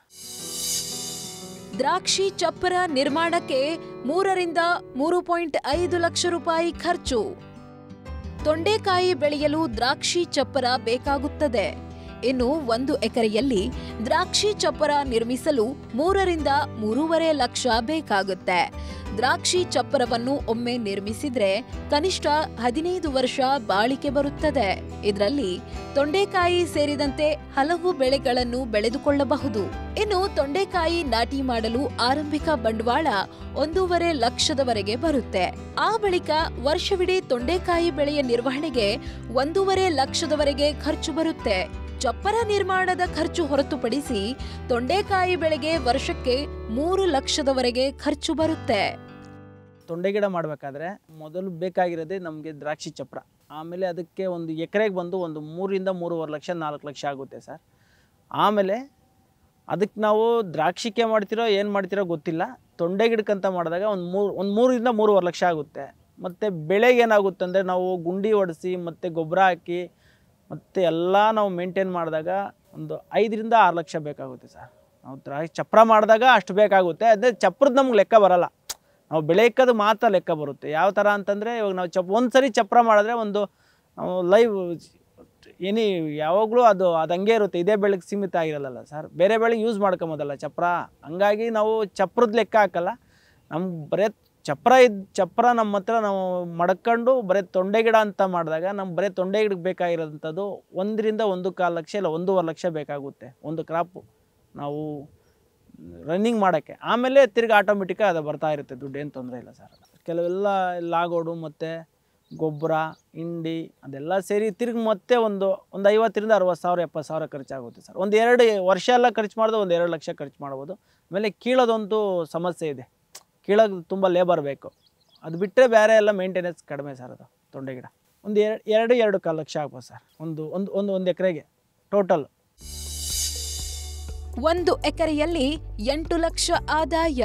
ದ್ರಾಕ್ಷಿ ಚಪ್ಪರ ನಿರ್ಮಾಣಕ್ಕೆ ಮೂರರಿಂದ ಮೂರು ಪಾಯಿಂಟ್ ಐದು ಲಕ್ಷ ರೂಪಾಯಿ ಖರ್ಚು ತೊಂಡೆಕಾಯಿ ಬೆಳೆಯಲು ದ್ರಾಕ್ಷಿ ಚಪ್ಪರ ಬೇಕಾಗುತ್ತದೆ ಇನ್ನು ಒಂದು ಎಕರೆಯಲ್ಲಿ ದ್ರಾಕ್ಷಿ ಚಪ್ಪರ ನಿರ್ಮಿಸಲು ಮೂರರಿಂದ ಮೂರುವರೆ ಲಕ್ಷ ಬೇಕಾಗುತ್ತೆ ದ್ರಾಕ್ಷಿ ಚಪ್ಪರವನ್ನು ಒಮ್ಮೆ ನಿರ್ಮಿಸಿದ್ರೆ ಕನಿಷ್ಠ ಹದಿನೈದು ವರ್ಷ ಬಾಳಿಕೆ ಬರುತ್ತದೆ ಇದರಲ್ಲಿ ತೊಂಡೆಕಾಯಿ ಸೇರಿದಂತೆ ಹಲವು ಬೆಳೆಗಳನ್ನು ಬೆಳೆದುಕೊಳ್ಳಬಹುದು ಇನ್ನು ತೊಂಡೆಕಾಯಿ ನಾಟಿ ಮಾಡಲು ಆರಂಭಿಕ ಬಂಡವಾಳ ಒಂದೂವರೆ ಲಕ್ಷದವರೆಗೆ ಬರುತ್ತೆ ಆ ಬಳಿಕ ವರ್ಷವಿಡೀ ತೊಂಡೆಕಾಯಿ ಬೆಳೆಯ ನಿರ್ವಹಣೆಗೆ ಒಂದೂವರೆ ಲಕ್ಷದವರೆಗೆ ಖರ್ಚು ಬರುತ್ತೆ ಚಪ್ಪರ ನಿರ್ಮಾಣದ ಖರ್ಚು ಹೊರತುಪಡಿಸಿ ತೊಂಡೆಕಾಯಿ ಬೆಳೆಗೆ ವರ್ಷಕ್ಕೆ ಮೂರು ಲಕ್ಷದವರೆಗೆ ಖರ್ಚು ಬರುತ್ತೆ ತೊಂಡೆ ಗಿಡ ಮಾಡಬೇಕಾದ್ರೆ ಮೊದಲು ಬೇಕಾಗಿರೋದೇ ನಮಗೆ ದ್ರಾಕ್ಷಿ ಚಪ್ರ ಆಮೇಲೆ ಅದಕ್ಕೆ ಒಂದು ಎಕರೆಗೆ ಬಂದು ಒಂದು ಮೂರಿಂದ ಮೂರುವರೆ ಲಕ್ಷ ನಾಲ್ಕು ಲಕ್ಷ ಆಗುತ್ತೆ ಸರ್ ಆಮೇಲೆ ಅದಕ್ಕೆ ನಾವು ದ್ರಾಕ್ಷಿಕೆ ಮಾಡ್ತಿರೋ ಏನು ಮಾಡ್ತಿರೋ ಗೊತ್ತಿಲ್ಲ ತೊಂಡೆ ಗಿಡಕ್ಕಂತ ಮಾಡಿದಾಗ ಒಂದು ಮೂರು ಒಂದು ಮೂರಿಂದ ಮೂರುವರೆ ಲಕ್ಷ ಆಗುತ್ತೆ ಮತ್ತು ಬೆಳೆಗೆ ಏನಾಗುತ್ತೆ ಅಂದರೆ ನಾವು ಗುಂಡಿ ಹೊಡೆಸಿ ಮತ್ತು ಗೊಬ್ಬರ ಹಾಕಿ ಮತ್ತು ಎಲ್ಲ ನಾವು ಮೇಂಟೈನ್ ಮಾಡಿದಾಗ ಒಂದು ಐದರಿಂದ ಆರು ಲಕ್ಷ ಬೇಕಾಗುತ್ತೆ ಸರ್ ನಾವು ದ್ರಾಕ್ಷಿ ಚಪ್ರ ಮಾಡಿದಾಗ ಅಷ್ಟು ಬೇಕಾಗುತ್ತೆ ಅದೇ ಚಪ್ರದ ನಮ್ಗೆ ಲೆಕ್ಕ ಬರಲ್ಲ ನಾವು ಬೆಳೆ ಇಕ್ಕೋದು ಮಾತ್ರ ಲೆಕ್ಕ ಬರುತ್ತೆ ಯಾವ ಥರ ಅಂತಂದರೆ ಇವಾಗ ನಾವು ಚಪ್ ಒಂದು ಸರಿ ಚಪ್ರ ಮಾಡಿದ್ರೆ ಒಂದು ನಾವು ಲೈವ್ ಏನಿ ಯಾವಾಗಲೂ ಅದು ಅದು ಹಂಗೆ ಇರುತ್ತೆ ಇದೇ ಬೆಳೆಗೆ ಸೀಮಿತ ಆಗಿರಲ್ಲ ಸರ್ ಬೇರೆ ಬೆಳೆಗೆ ಯೂಸ್ ಮಾಡ್ಕೊಂಬೋದಲ್ಲ ಚಪ್ರ ಹಂಗಾಗಿ ನಾವು ಚಪ್ರದ ಲೆಕ್ಕ ಹಾಕಲ್ಲ ನಮ್ಗೆ ಬರೇ ಚಪ್ರ ಇದ್ ಚಪ್ರ ನಮ್ಮ ಹತ್ರ ನಾವು ಮಡ್ಕೊಂಡು ಬರೀ ತೊಂಡೆ ಗಿಡ ಅಂತ ಮಾಡಿದಾಗ ನಮ್ಗೆ ಬರೀ ತೊಂಡೆ ಗಿಡಕ್ಕೆ ಬೇಕಾಗಿರೋಂಥದ್ದು ಒಂದರಿಂದ ಒಂದು ಕಾಲು ಲಕ್ಷ ಇಲ್ಲ ಒಂದೂವರೆ ಲಕ್ಷ ಬೇಕಾಗುತ್ತೆ ಒಂದು ಕ್ರಾಪು ನಾವು ರನ್ನಿಂಗ್ ಮಾಡೋಕ್ಕೆ ಆಮೇಲೆ ತಿರ್ಗಿ ಆಟೋಮೆಟಿಕ್ಕಾಗಿ ಅದು ಬರ್ತಾ ಇರುತ್ತೆ ದುಡ್ಡು ಏನು ತೊಂದರೆ ಇಲ್ಲ ಸರ್ ಕೆಲವೆಲ್ಲ ಲಾಗೋಡು ಮತ್ತು ಗೊಬ್ಬರ ಹಿಂಡಿ ಅದೆಲ್ಲ ಸೇರಿ ತಿರ್ಗಿ ಮತ್ತೆ ಒಂದು ಒಂದು ಐವತ್ತರಿಂದ ಅರವತ್ತು ಸಾವಿರ ಎಪ್ಪತ್ತು ಸಾವಿರ ಖರ್ಚಾಗುತ್ತೆ ಸರ್ ಒಂದು ಎರಡು ವರ್ಷ ಎಲ್ಲ ಖರ್ಚು ಮಾಡಿದ್ರೆ ಒಂದು ಎರಡು ಲಕ್ಷ ಖರ್ಚು ಮಾಡ್ಬೋದು ಆಮೇಲೆ ಕೀಳೋದೊಂದು ಸಮಸ್ಯೆ ಇದೆ ಕೀಳೋದು ತುಂಬ ಲೇಬರ್ ಬೇಕು ಅದು ಬಿಟ್ಟರೆ ಬೇರೆ ಎಲ್ಲ ಮೇಂಟೆನೆನ್ಸ್ ಕಡಿಮೆ ಸರ್ ಅದು ತೊಂಡೆ ಗಿಡ ಒಂದು ಎರಡು ಎರಡು ಎರಡು ಕಾಲು ಲಕ್ಷ ಆಗ್ಬೋದು ಸರ್ ಒಂದು ಒಂದು ಒಂದು ಒಂದು ಎಕರೆಗೆ ಟೋಟಲ್ ಒಂದು ಎಕರೆಯಲ್ಲಿ ಎಂಟು ಲಕ್ಷ ಆದಾಯ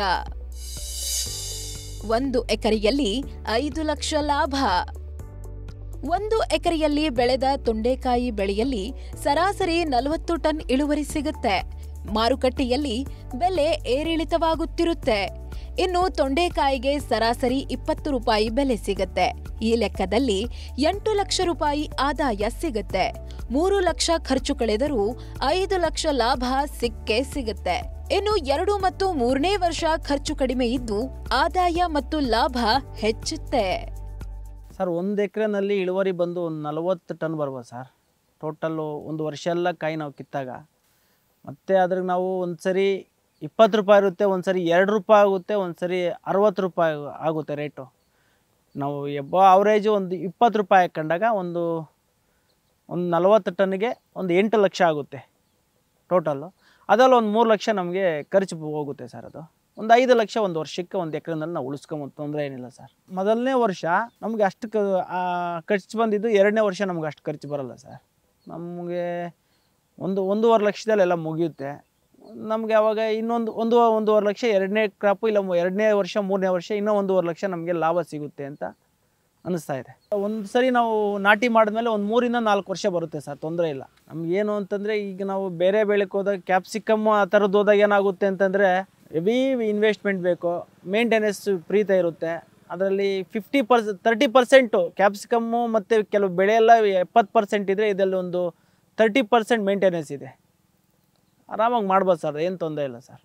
ಒಂದು ಎಕರೆಯಲ್ಲಿ ಐದು ಲಕ್ಷ ಲಾಭ ಒಂದು ಎಕರೆಯಲ್ಲಿ ಬೆಳೆದ ತೊಂಡೆಕಾಯಿ ಬೆಳೆಯಲ್ಲಿ ಸರಾಸರಿ ನಲವತ್ತು ಟನ್ ಇಳುವರಿ ಸಿಗುತ್ತೆ ಮಾರುಕಟ್ಟೆಯಲ್ಲಿ ಬೆಲೆ ಏರಿಳಿತವಾಗುತ್ತಿರುತ್ತೆ ಇನ್ನು ತೊಂಡೆಕಾಯಿಗೆ ಸರಾಸರಿ ಇಪ್ಪತ್ತು ರೂಪಾಯಿ ಬೆಲೆ ಸಿಗತ್ತೆ ಈ ಲೆಕ್ಕದಲ್ಲಿ ಎಂಟು ಲಕ್ಷ ರೂಪಾಯಿ ಆದಾಯ ಸಿಗತ್ತೆ ಮೂರು ಲಕ್ಷ ಖರ್ಚು ಕಳೆದರೂ ಐದು ಲಕ್ಷ ಲಾಭ ಸಿಕ್ಕೇ ಸಿಗತ್ತೆ ಇನ್ನು ಎರಡು ಮತ್ತು ಮೂರನೇ ವರ್ಷ ಖರ್ಚು ಕಡಿಮೆ ಇದ್ದು ಆದಾಯ ಮತ್ತು ಲಾಭ ಹೆಚ್ಚುತ್ತೆ ಸರ್ ಒಂದು ಎಕರೆನಲ್ಲಿ ಇಳುವರಿ ಬಂದು ಒಂದು ನಲವತ್ತು ಟನ್ ಬರ್ಬೋದು ಸರ್ ಟೋಟಲ್ಲು ಒಂದು ವರ್ಷ ಎಲ್ಲ ಕಾಯಿ ನಾವು ಕಿತ್ತಾಗ ಮತ್ತು ಅದ್ರಿಗೆ ನಾವು ಒಂದು ಸರಿ ಇಪ್ಪತ್ತು ರೂಪಾಯಿ ಇರುತ್ತೆ ಒಂದು ಸರಿ ಎರಡು ರೂಪಾಯಿ ಆಗುತ್ತೆ ಒಂದು ಸರಿ ಅರವತ್ತು ರೂಪಾಯಿ ಆಗುತ್ತೆ ರೇಟು ನಾವು ಎಬ್ಬ ಅವರೇಜು ಒಂದು ಇಪ್ಪತ್ತು ರೂಪಾಯಿ ಹಾಕೊಂಡಾಗ ಒಂದು ಒಂದು ನಲವತ್ತು ಟನ್ನಿಗೆ ಒಂದು ಎಂಟು ಲಕ್ಷ ಆಗುತ್ತೆ ಟೋಟಲ್ಲು ಅದರಲ್ಲಿ ಒಂದು ಮೂರು ಲಕ್ಷ ನಮಗೆ ಖರ್ಚು ಹೋಗುತ್ತೆ ಸರ್ ಅದು ಒಂದು ಐದು ಲಕ್ಷ ಒಂದು ವರ್ಷಕ್ಕೆ ಒಂದು ಎಕರೆನಲ್ಲಿ ನಾವು ಉಳಿಸ್ಕೊಂಬೋದು ತೊಂದರೆ ಏನಿಲ್ಲ ಸರ್ ಮೊದಲನೇ ವರ್ಷ ನಮಗೆ ಅಷ್ಟು ಕ ಆ, ಖರ್ಚು ಬಂದಿದ್ದು ಎರಡನೇ ವರ್ಷ ನಮ್ಗೆ ಅಷ್ಟು ಖರ್ಚು ಬರಲ್ಲ ಸರ್ ನಮಗೆ ಒಂದು ಒಂದೂವರೆ ಲಕ್ಷದಲ್ಲಿ ಎಲ್ಲ ಮುಗಿಯುತ್ತೆ ನಮಗೆ ಅವಾಗ ಇನ್ನೊಂದು ಒಂದು ಒಂದೂವರೆ ಲಕ್ಷ ಎರಡನೇ ಕ್ರಾಪು ಇಲ್ಲ ಮೂ- ಎರಡನೇ ವರ್ಷ ಮೂರನೇ ವರ್ಷ ಇನ್ನೂ ಒಂದೂವರೆ ಲಕ್ಷ ನಮಗೆ ಲಾಭ ಸಿಗುತ್ತೆ ಅಂತ ಅನ್ನಿಸ್ತಾ ಇದೆ ಒಂದು ಸರಿ ನಾವು ನಾಟಿ ಮಾಡಿದ್ಮೇಲೆ ಒಂದು ಮೂರಿಂದ ನಾಲ್ಕು ವರ್ಷ ಬರುತ್ತೆ ಸರ್ ತೊಂದರೆ ಇಲ್ಲ ನಮಗೇನು ಅಂತಂದರೆ ಈಗ ನಾವು ಬೇರೆ ಬೆಳೆಗೆ ಹೋದಾಗ ಕ್ಯಾಪ್ಸಿಕಮ್ ಆ ಥರದ್ದು ಹೋದಾಗ ಏನಾಗುತ್ತೆ ಅಂತಂದರೆ ಹೆವಿ ಇನ್ವೆಸ್ಟ್ಮೆಂಟ್ ಬೇಕು ಮೇಂಟೆನೆನ್ಸ್ ಪ್ರೀತ ಇರುತ್ತೆ ಅದರಲ್ಲಿ fifty percent thirty percent capsicum ಮತ್ತು ಕೆಲವು ಬೆಳೆ ಎಲ್ಲ ಎಪ್ಪತ್ತು ಪರ್ಸೆಂಟ್ ಇದ್ದರೆ ಇದರಲ್ಲಿ ಒಂದು ತರ್ಟಿ ಪರ್ಸೆಂಟ್ ಮೇಂಟೆನೆನ್ಸ್ ಇದೆ ಆರಾಮಾಗಿ ಮಾಡ್ಬೋದು ಸರ್ ಏನು ತೊಂದರೆ ಇಲ್ಲ ಸರ್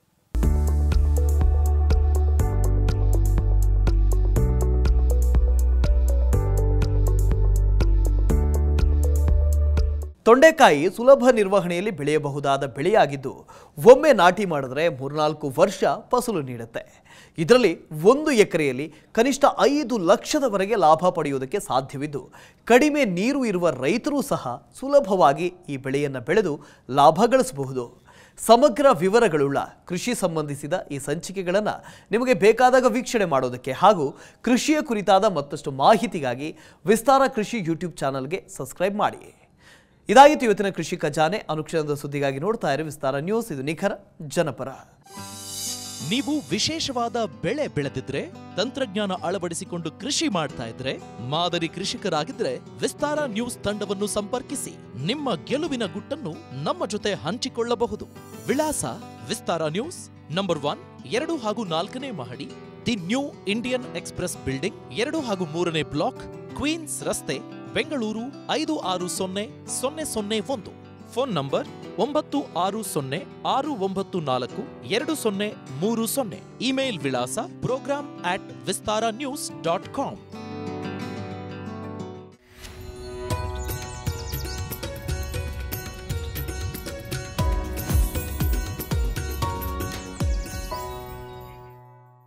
ತೊಂಡೆಕಾಯಿ ಸುಲಭ ನಿರ್ವಹಣೆಯಲ್ಲಿ ಬೆಳೆಯಬಹುದಾದ ಬೆಳೆಯಾಗಿದ್ದು ಒಮ್ಮೆ ನಾಟಿ ಮಾಡಿದ್ರೆ ಮೂರ್ನಾಲ್ಕು ವರ್ಷ ಫಸಲು ನೀಡುತ್ತೆ ಇದರಲ್ಲಿ ಒಂದು ಎಕರೆಯಲ್ಲಿ ಕನಿಷ್ಠ ಐದು ಲಕ್ಷದವರೆಗೆ ಲಾಭ ಪಡೆಯುವುದಕ್ಕೆ ಸಾಧ್ಯವಿದ್ದು ಕಡಿಮೆ ನೀರು ಇರುವ ರೈತರೂ ಸಹ ಸುಲಭವಾಗಿ ಈ ಬೆಳೆಯನ್ನು ಬೆಳೆದು ಲಾಭ ಗಳಿಸಬಹುದು ಸಮಗ್ರ ವಿವರಗಳುಳ್ಳ ಕೃಷಿ ಸಂಬಂಧಿಸಿದ ಈ ಸಂಚಿಕೆಗಳನ್ನು ನಿಮಗೆ ಬೇಕಾದಾಗ ವೀಕ್ಷಣೆ ಮಾಡೋದಕ್ಕೆ ಹಾಗೂ ಕೃಷಿಯ ಕುರಿತಾದ ಮತ್ತಷ್ಟು ಮಾಹಿತಿಗಾಗಿ ವಿಸ್ತಾರ ಕೃಷಿ ಯೂಟ್ಯೂಬ್ ಚಾನಲ್ಗೆ ಸಬ್ಸ್ಕ್ರೈಬ್ ಮಾಡಿ ಇದಾಗಿತ್ತು ಇವತ್ತಿನ ಕೃಷಿ ಖಜಾನೆ ಅನುಕ್ಷಣದ ಸುದ್ದಿಗಾಗಿ ನೋಡ್ತಾ ಇರಿ ವಿಸ್ತಾರ ನ್ಯೂಸ್ ಇದು ನಿಖರ ಜನಪರ ನೀವು ವಿಶೇಷವಾದ ಬೆಳೆ ಬೆಳೆದಿದ್ರೆ ತಂತ್ರಜ್ಞಾನ ಅಳವಡಿಸಿಕೊಂಡು ಕೃಷಿ ಮಾಡ್ತಾ ಇದ್ರೆ ಮಾದರಿ ಕೃಷಿಕರಾಗಿದ್ರೆ ವಿಸ್ತಾರ ನ್ಯೂಸ್ ತಂಡವನ್ನು ಸಂಪರ್ಕಿಸಿ ನಿಮ್ಮ ಗೆಲುವಿನ ಗುಟ್ಟನ್ನು ನಮ್ಮ ಜೊತೆ ಹಂಚಿಕೊಳ್ಳಬಹುದು ವಿಳಾಸ ವಿಸ್ತಾರ ನ್ಯೂಸ್ ನಂಬರ್ ಒನ್ ಎರಡು ಹಾಗೂ ನಾಲ್ಕನೇ ಮಹಡಿ the New Indian Express building ಎರಡು ಹಾಗೂ ಮೂರನೇ ಬ್ಲಾಕ್ ಕ್ವೀನ್ಸ್ ರಸ್ತೆ ಬೆಂಗಳೂರು ಐದು ಆರು ಸೊನ್ನೆ ಸೊನ್ನೆ ಸೊನ್ನೆ ಒಂದು ಫೋನ್ ನಂಬರ್ ಒಂಬತ್ತು ಆರು ಸೊನ್ನೆ ಆರು ಒಂಬತ್ತು ನಾಲ್ಕು ಎರಡು ಸೊನ್ನೆ ಮೂರು ಸೊನ್ನೆ ಇಮೇಲ್ ವಿಳಾಸ program at Vistara news dot com